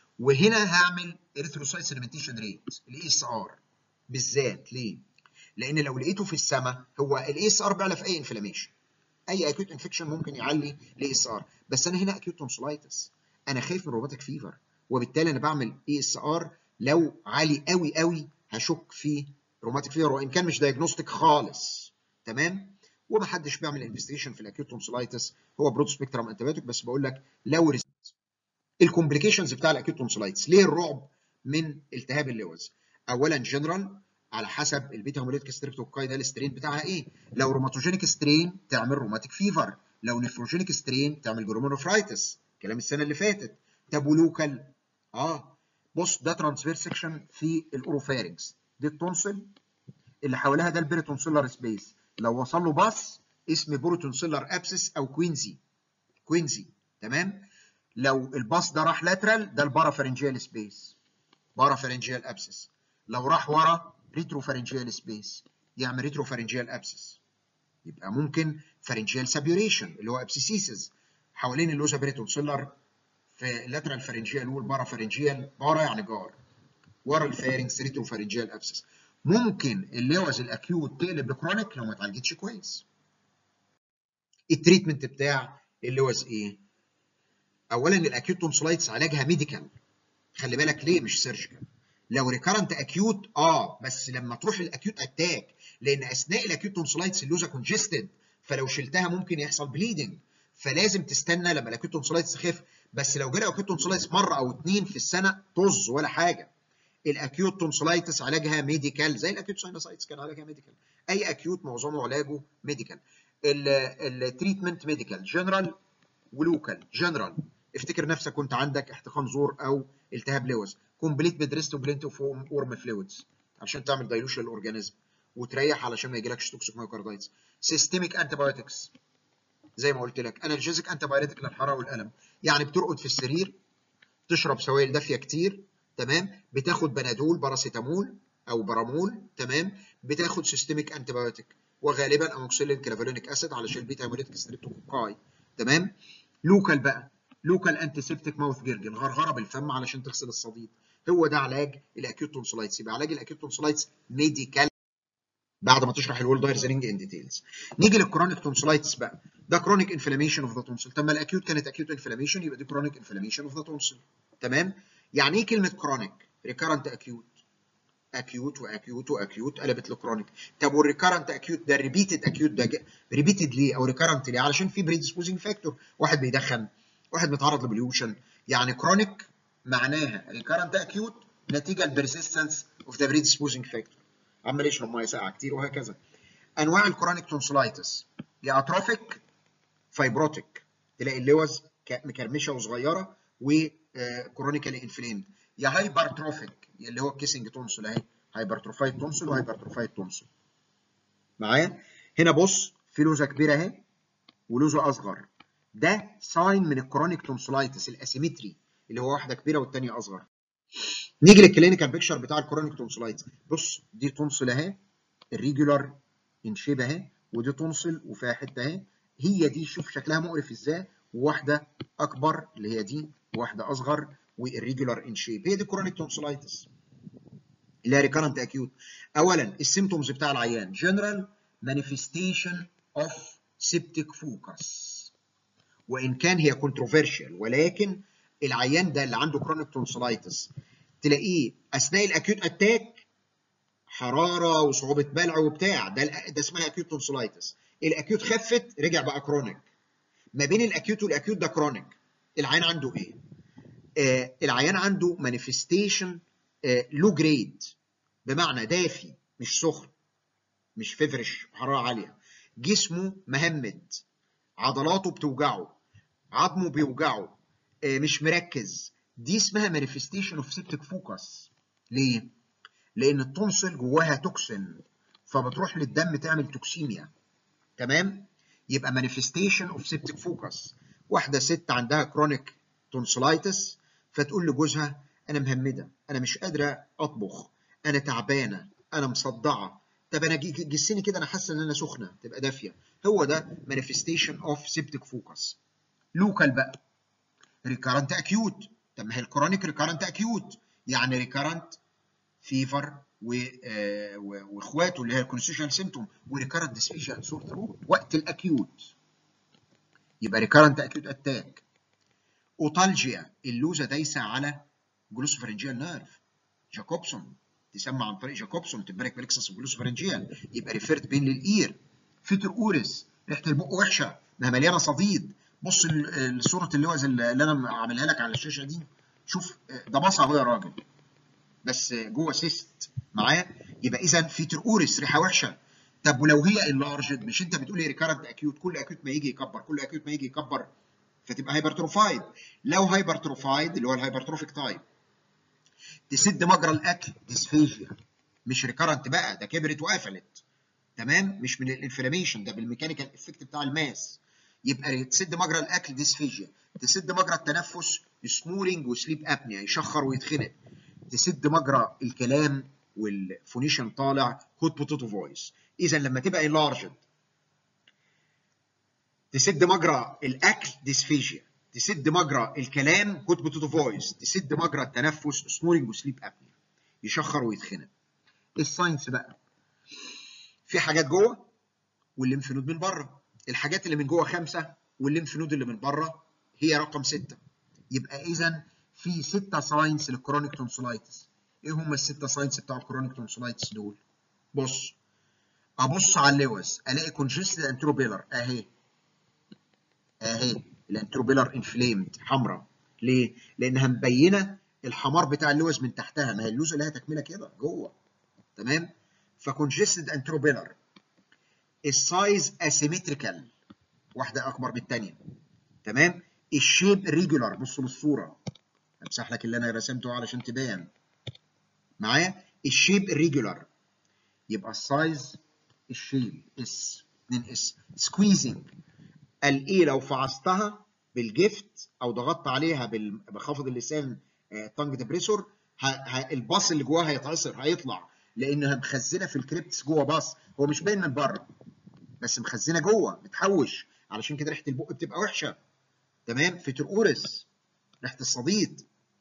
وهنا هعمل اريثروسايت سيدمنتيشن ريت الاي اس ار بالذات ليه؟ لان لو لقيته في السماء هو الاي اس ار بيعلى في اي انفلاميشن اي اكيوت انفكشن ممكن يعلي الاي اس ار بس انا هنا اكيوت تونسلايتس انا خايف من روماتيك فيفر وبالتالي انا بعمل اي اس ار لو عالي قوي قوي هشك في روماتيك فيفر وان كان مش دايجنوستيك خالص تمام ومحدش بيعمل انفستيجيشن في الاكيوت تونسلايتس هو برود سبيكترم انتيبيوتيك بس بقول لك لو ريزيست الكومبليكيشنز بتاع الاكيوت تونسلايتس ليه الرعب من التهاب اللوز اولا جنرال على حسب البيتا هيموليتيك ستريبتوكاي ده السترين بتاعها ايه لو روماتوجينيك سترين تعمل روماتيك فيفر لو نفروجينيك سترين تعمل جرومونوفرايتس كلام السنه اللي فاتت طب ولوكال اه بص ده ترانسفير سكشن في الاوروفارينكس دي التونسل اللي حواليها ده البيريتونسيلر سبيس لو وصل له باص اسم بروتونسيلر ابسس او كوينزي كوينزي تمام لو الباص ده راح لاترال ده البارافارنجيال سبيس بارافارنجيال ابسس لو راح ورا ريتروفارنجيال سبيس يعمل ريتروفارنجيال ابسس يبقى ممكن فارنجيال سابيوريشن اللي هو ابسيسيسز حوالين اللوزا بريتونسيلر في اللاترال فارنجيال والبارافارنجيال بارا يعني جار ورا الفارنكس ريتروفارنجيال ابسس ممكن اللوز الاكيوت تقلب لكرونيك لو ما اتعالجتش كويس التريتمنت بتاع اللوز ايه اولا الاكيوت تونسلايتس علاجها ميديكال خلي بالك ليه مش سيرجيكال لو ريكارنت اكيوت اه بس لما تروح الاكيوت اتاك لان اثناء الاكيوت تونسلايتس اللوزه كونجستد فلو شلتها ممكن يحصل بليدنج فلازم تستنى لما الاكيوت تونسلايتس تخف بس لو جالي اكيوت تونسلايتس مره او اتنين في السنه طز ولا حاجه الاكيوت تونسلايتس علاجها ميديكال زي الاكيوت ساينوسايتس كان علاجها ميديكال اي اكيوت معظمه علاجه ميديكال التريتمنت ميديكال جنرال ولوكال جنرال افتكر نفسك كنت عندك احتقان زور او التهاب لوز كومبليت بدريست وبلينت اوف ورم فلويدز عشان تعمل دايلوشن للاورجانيزم وتريح علشان ما يجيلكش توكسيك مايوكاردايتس سيستميك انتي بايوتكس زي ما قلت لك انالجيزيك انتي بايوتيك للحراره والالم يعني بترقد في السرير تشرب سوائل دافيه كتير تمام بتاخد بنادول باراسيتامول او برامول تمام بتاخد سيستميك انتي بايوتيك وغالبا اموكسيلين كلافيرونيك اسيد علشان البيتا هيموليتيك ستريبتوكوكاي تمام لوكال بقى لوكال انتيسبتيك ماوث جيرجل غرغره بالفم علشان تغسل الصديد هو ده علاج الاكيوت تونسلايتس يبقى علاج الاكيوت تونسلايتس ميديكال بعد ما تشرح الول دايرزنج ان ديتيلز نيجي للكرونيك تونسلايتس بقى ده كرونيك انفلاميشن اوف ذا تونسل طب ما الاكيوت كانت اكيوت انفلاميشن يبقى دي كرونيك انفلاميشن اوف ذا تونسل تمام يعني ايه كلمه كرونيك ريكارنت اكيوت اكيوت واكيوت واكيوت قلبت لكرونيك طب والريكارنت اكيوت ده ريبيتد اكيوت ده ريبيتد ليه او ريكارنت ليه علشان في بريدسبوزنج فاكتور واحد بيدخن واحد متعرض لبليوشن يعني كرونيك معناها ريكارنت اكيوت نتيجه البرسيستنس اوف ذا بريدسبوزنج فاكتور عمال يشرب ميه ساقعه كتير وهكذا انواع الكرونيك تونسلايتس يا اتروفيك فايبروتيك تلاقي اللوز مكرمشه وصغيره وكرونيكالي انفليمد يا هايبرتروفيك اللي هو الكيسنج تونسل اهي هايبرتروفايد تونسل وهايبرتروفايد تونسل معايا هنا بص في لوزه كبيره اهي ولوزه اصغر ده ساين من الكرونيك تونسلايتس الاسيمتري اللي هو واحده كبيره والثانيه اصغر نيجي للكلينيكال بيكشر بتاع الكرونيك تونسلايتس بص دي تونسل اهي الريجولار ان شيب اهي ودي تونسل وفيها حته اهي هي دي شوف شكلها مقرف ازاي وواحده اكبر اللي هي دي وواحده اصغر والريجولار ان شيب هي دي كرونيك تونسلايتس اللي هي ريكارنت اكيوت اولا السيمتومز بتاع العيان جنرال مانيفستيشن اوف سيبتيك فوكس وان كان هي كونتروفيرشال ولكن العيان ده اللي عنده كرونيك تونسلايتس تلاقيه اثناء الاكيوت اتاك حراره وصعوبه بلع وبتاع ده ده اسمها اكيوت تونسلايتس الاكيوت خفت رجع بقى كرونيك ما بين الاكيوت والاكيوت ده كرونيك العيان عنده ايه آه العيان عنده مانيفستيشن لو جريد بمعنى دافي مش سخن مش فيفرش حراره عاليه جسمه مهمد عضلاته بتوجعه عظمه بيوجعه آه مش مركز دي اسمها مانيفستيشن اوف سيبتيك فوكس ليه لان التونسل جواها توكسين فبتروح للدم تعمل توكسيميا تمام يبقى مانيفستيشن اوف سيبتيك فوكس واحده ست عندها كرونيك تونسلايتس فتقول لجوزها انا مهمده انا مش قادره اطبخ انا تعبانه انا مصدعه طب انا جسني كده انا حاسه ان انا سخنه تبقى دافيه هو ده مانيفستيشن اوف سيبتيك فوكس لوكال بقى ريكارنت اكيوت طب ما هي الكرونيك ريكارنت اكيوت يعني ريكارنت فيفر واخواته اللي هي الكونستيشنال سيمتوم وريكارنت ديسفيشيا سور ثروت وقت الاكيوت يبقى ريكارنت اكيوت اتاك اوتالجيا اللوزه دايسه على جلوسوفرنجيال نيرف جاكوبسون تسمى عن طريق جاكوبسون تبارك بلكسس جلوسوفرنجيال يبقى ريفيرت بين للاير فيتر اورس ريحه البق وحشه ما مليانه صديد بص صوره اللوز اللي انا عاملها لك على الشاشه دي شوف ده بصع اهو يا راجل بس جوه سيست معايا يبقى اذا فيتر اورس ريحه وحشه طب ولو هي انلارجد مش انت بتقول لي ريكارنت اكيوت كل اكيوت ما يجي يكبر كل اكيوت ما يجي يكبر فتبقى هايبرتروفايد لو هايبرتروفايد اللي هو الهايبرتروفيك تايب تسد مجرى الاكل ديسفيجيا مش ريكارنت بقى ده كبرت وقفلت تمام مش من الانفلاميشن ده بالميكانيكال افكت بتاع الماس يبقى تسد مجرى الاكل ديسفيجيا تسد مجرى التنفس سنورنج وسليب ابنيا يشخر ويتخنق تسد مجرى الكلام والفونيشن طالع هوت بوتيتو فويس اذا لما تبقى انلارجد تسد مجرى الاكل ديسفيجيا تسد مجرى الكلام هوت بوتيتو فويس تسد مجرى التنفس سنورنج وسليب ابنيا يشخر ويتخنق الساينس بقى في حاجات جوه والليمف نود من بره الحاجات اللي من جوه خمسه والليمف نود اللي من بره هي رقم سته يبقى اذا في ستة ساينس للكرونيك تونسولايتس ايه هم الستة ساينس بتاع الكرونيك تونسولايتس دول بص ابص على اللوز الاقي كونجستد انتروبيلر اهي اهي الانتروبيلر انفليمد حمراء ليه لانها مبينه الحمار بتاع اللوز من تحتها ما هي اللوزه لها تكمله كده جوه تمام فكونجستد انتروبيلر السايز اسيمتريكال واحده اكبر من الثانيه تمام الشيب ريجولار بصوا للصوره امسح لك اللي انا رسمته علشان تبان معايا الشيب ريجولار يبقى السايز الشيب اس 2 اس سكويزنج الايه لو فعصتها بالجفت او ضغطت عليها بخفض اللسان تانج ديبريسور الباص اللي جواها هيتعصر هيطلع لانها مخزنه في الكريبتس جوه باص هو مش باين من بره بس مخزنه جوه بتحوش علشان كده ريحه البق بتبقى وحشه تمام فيتر اورس ريحه الصديد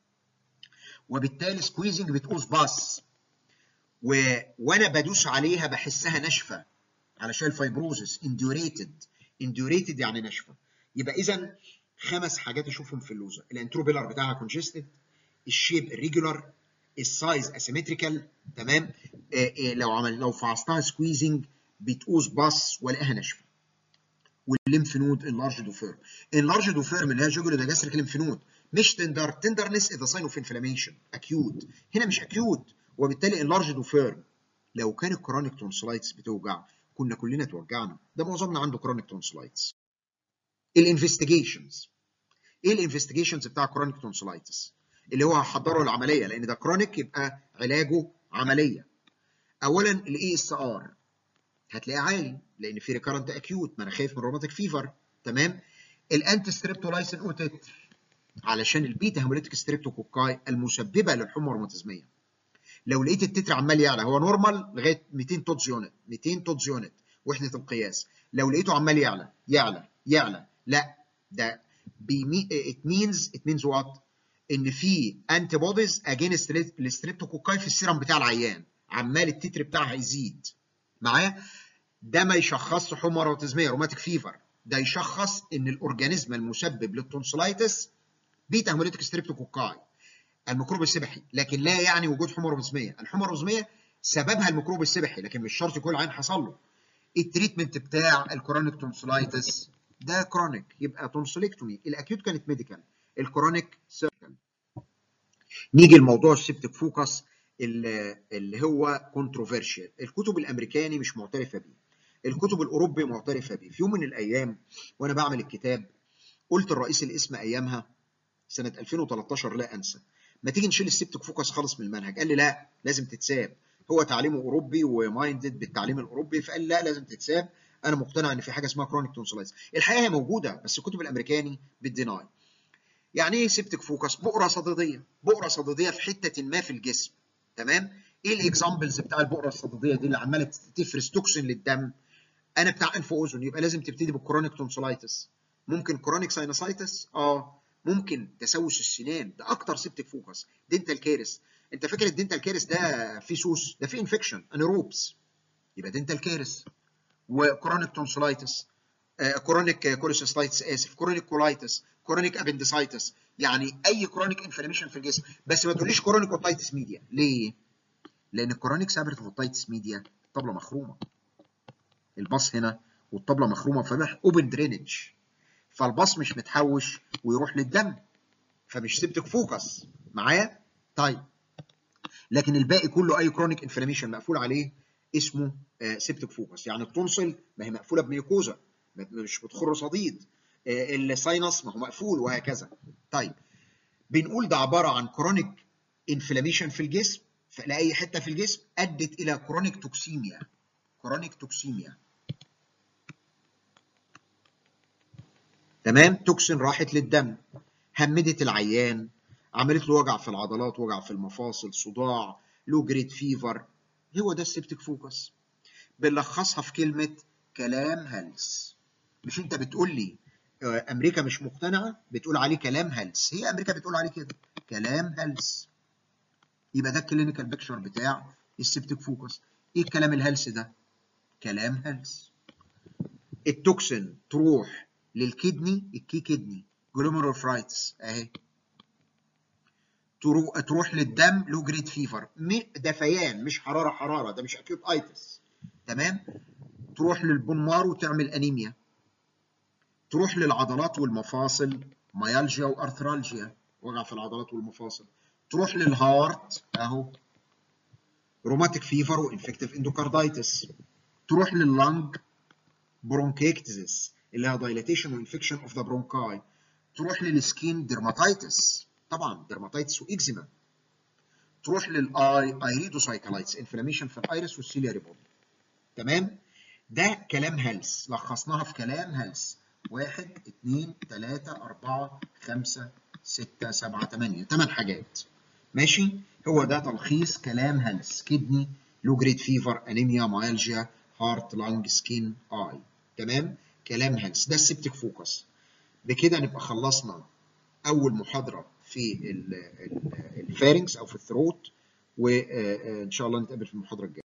وبالتالي سكويزنج بتقوس باص و... وانا بدوس عليها بحسها ناشفه علشان الفايبروزس انديوريتد انديوريتد يعني ناشفه يبقى اذا خمس حاجات اشوفهم في اللوزه الانتروبيلر بتاعها كونجستد الشيب ريجولار السايز اسيمتريكال تمام آه آه لو عمل لو فعصتها سكويزنج بتقوس باص والاقيها ناشفه والليمف نود اللارج دوفيرم اللارج دوفيرم اللي هي جوجل ده جاستريك ليمف نود مش تندر تندرنس از ساين اوف انفلاميشن اكيوت هنا مش اكيوت وبالتالي اللارج دوفيرم لو كان الكرونيك تونسلايتس بتوجع كنا كلنا توجعنا ده معظمنا عنده كرونيك تونسلايتس الانفستيجيشنز ايه الانفستيجيشنز بتاع كرونيك تونسلايتس اللي هو هحضره العمليه لان ده كرونيك يبقى علاجه عمليه اولا الاي اس ار هتلاقيه عالي لان في ريكارنت اكيوت ما انا خايف من روماتيك فيفر تمام الانتي ستريبتولايسين اوتتر علشان البيتا هيموليتيك ستريبتوكوكاي المسببه للحمى الروماتيزميه لو لقيت التتر عمال يعلى هو نورمال لغايه 200 توتز يونت 200 توتز يونت وحده القياس لو لقيته عمال يعلى يعلى يعلى لا ده بيمي ات مينز ات مينز وات ان في انتي بوديز اجينست الستريبتوكوكاي في السيرم بتاع العيان عمال التتر بتاعها يزيد معايا ده ما يشخصش حمى روماتيزميه روماتيك فيفر ده يشخص ان الاورجانيزم المسبب للتونسلايتس بيتا هيموليتيك ستريبتوكوكاي الميكروب السبحي لكن لا يعني وجود حمى روماتيزميه الحمى الروماتيزميه سببها الميكروب السبحي لكن مش شرط يكون العين حصل له التريتمنت بتاع الكورونيك تونسلايتس ده كرونيك يبقى تونسلكتومي الاكيوت كانت ميديكال الكرونيك سيرجيكال نيجي لموضوع السبتك فوكس اللي, اللي هو كونتروفيرشال الكتب الامريكاني مش معترفه بيه الكتب الاوروبي معترفه بيه في يوم من الايام وانا بعمل الكتاب قلت الرئيس الاسم ايامها سنه 2013 لا انسى ما تيجي نشيل السبتك فوكس خالص من المنهج قال لي لا لازم تتساب هو تعليمه اوروبي ومايندد بالتعليم الاوروبي فقال لا لازم تتساب انا مقتنع ان في حاجه اسمها كرونيك تونسلايتس الحقيقه هي موجوده بس الكتب الامريكاني بتديناي يعني ايه سبتك فوكس بؤره صديديه بؤره صديديه في حته ما في الجسم تمام ايه الاكزامبلز بتاع البؤره الصديديه دي اللي عماله تفرز توكسين للدم انا بتاع انف واذن يبقى لازم تبتدي بالكرونيك تونسلايتس ممكن كرونيك ساينوسايتس اه ممكن تسوس السنان ده اكتر سبتك فوكس دينتال كيرس انت فاكر الدينتال كيرس ده فيه سوس ده فيه انفكشن انيروبس يبقى دينتال كيرس وكرونيك تونسلايتس آه كرونيك كوليسيستايتس اسف كرونيك كولايتس كرونيك ابندسايتس يعني اي كرونيك انفلاميشن في الجسم بس ما تقوليش كرونيك اوتايتس ميديا ليه؟ لان الكرونيك سابرت اوتايتس ميديا طبله مخرومه الباص هنا والطبله مخرومه فبح اوبن درينج فالباص مش متحوش ويروح للدم فمش سبتك فوكس معايا؟ طيب لكن الباقي كله اي كرونيك انفلاميشن مقفول عليه اسمه آه سبتك فوكس يعني التونسل ما هي مقفوله بميوكوزا مش بتخر صديد آه الساينس ما هو مقفول وهكذا طيب بنقول ده عباره عن كرونيك انفلاميشن في الجسم لاي حته في الجسم ادت الى كرونيك توكسيميا كرونيك توكسيميا تمام توكسين راحت للدم همدت العيان عملت له وجع في العضلات وجع في المفاصل صداع لو جريد فيفر هو ده السبتك فوكس بنلخصها في كلمه كلام هلس مش انت بتقول لي امريكا مش مقتنعه بتقول عليه كلام هلس هي امريكا بتقول عليه كده كلام هلس يبقى ده الكلينيكال بيكتشر بتاع السبتك فوكس ايه الكلام الهلس ده كلام هلس التوكسين تروح للكدني الكي كدني جلوميرولفرايتس اهي تروح للدم لو جريد فيفر دفيان مش حراره حراره ده مش اكيوت ايتس تمام تروح للبنمار وتعمل انيميا تروح للعضلات والمفاصل ميالجيا وارثرالجيا وجع في العضلات والمفاصل تروح للهارت اهو روماتيك فيفر وانفكتيف اندوكاردايتس تروح لللنج برونكيكتزس اللي هي دايلاتيشن وانفكشن اوف ذا برونكاي تروح للسكين ديرماتايتس طبعا ديرماتايتس واكزيما تروح للاي ايريدوسايكلايتس انفلاميشن في الايرس والسيلياري بودي تمام ده كلام هلس لخصناها في كلام هلس واحد اثنين ثلاثة أربعة خمسة ستة سبعة ثمانية ثمان حاجات ماشي هو ده تلخيص كلام هلس كدني لو جريد فيفر انيميا مايلجيا هارت لانج سكين اي تمام كلام هلس ده السبتك فوكس بكده نبقى خلصنا اول محاضره في الفارنكس او في الثروت وان شاء الله نتقابل في المحاضره الجايه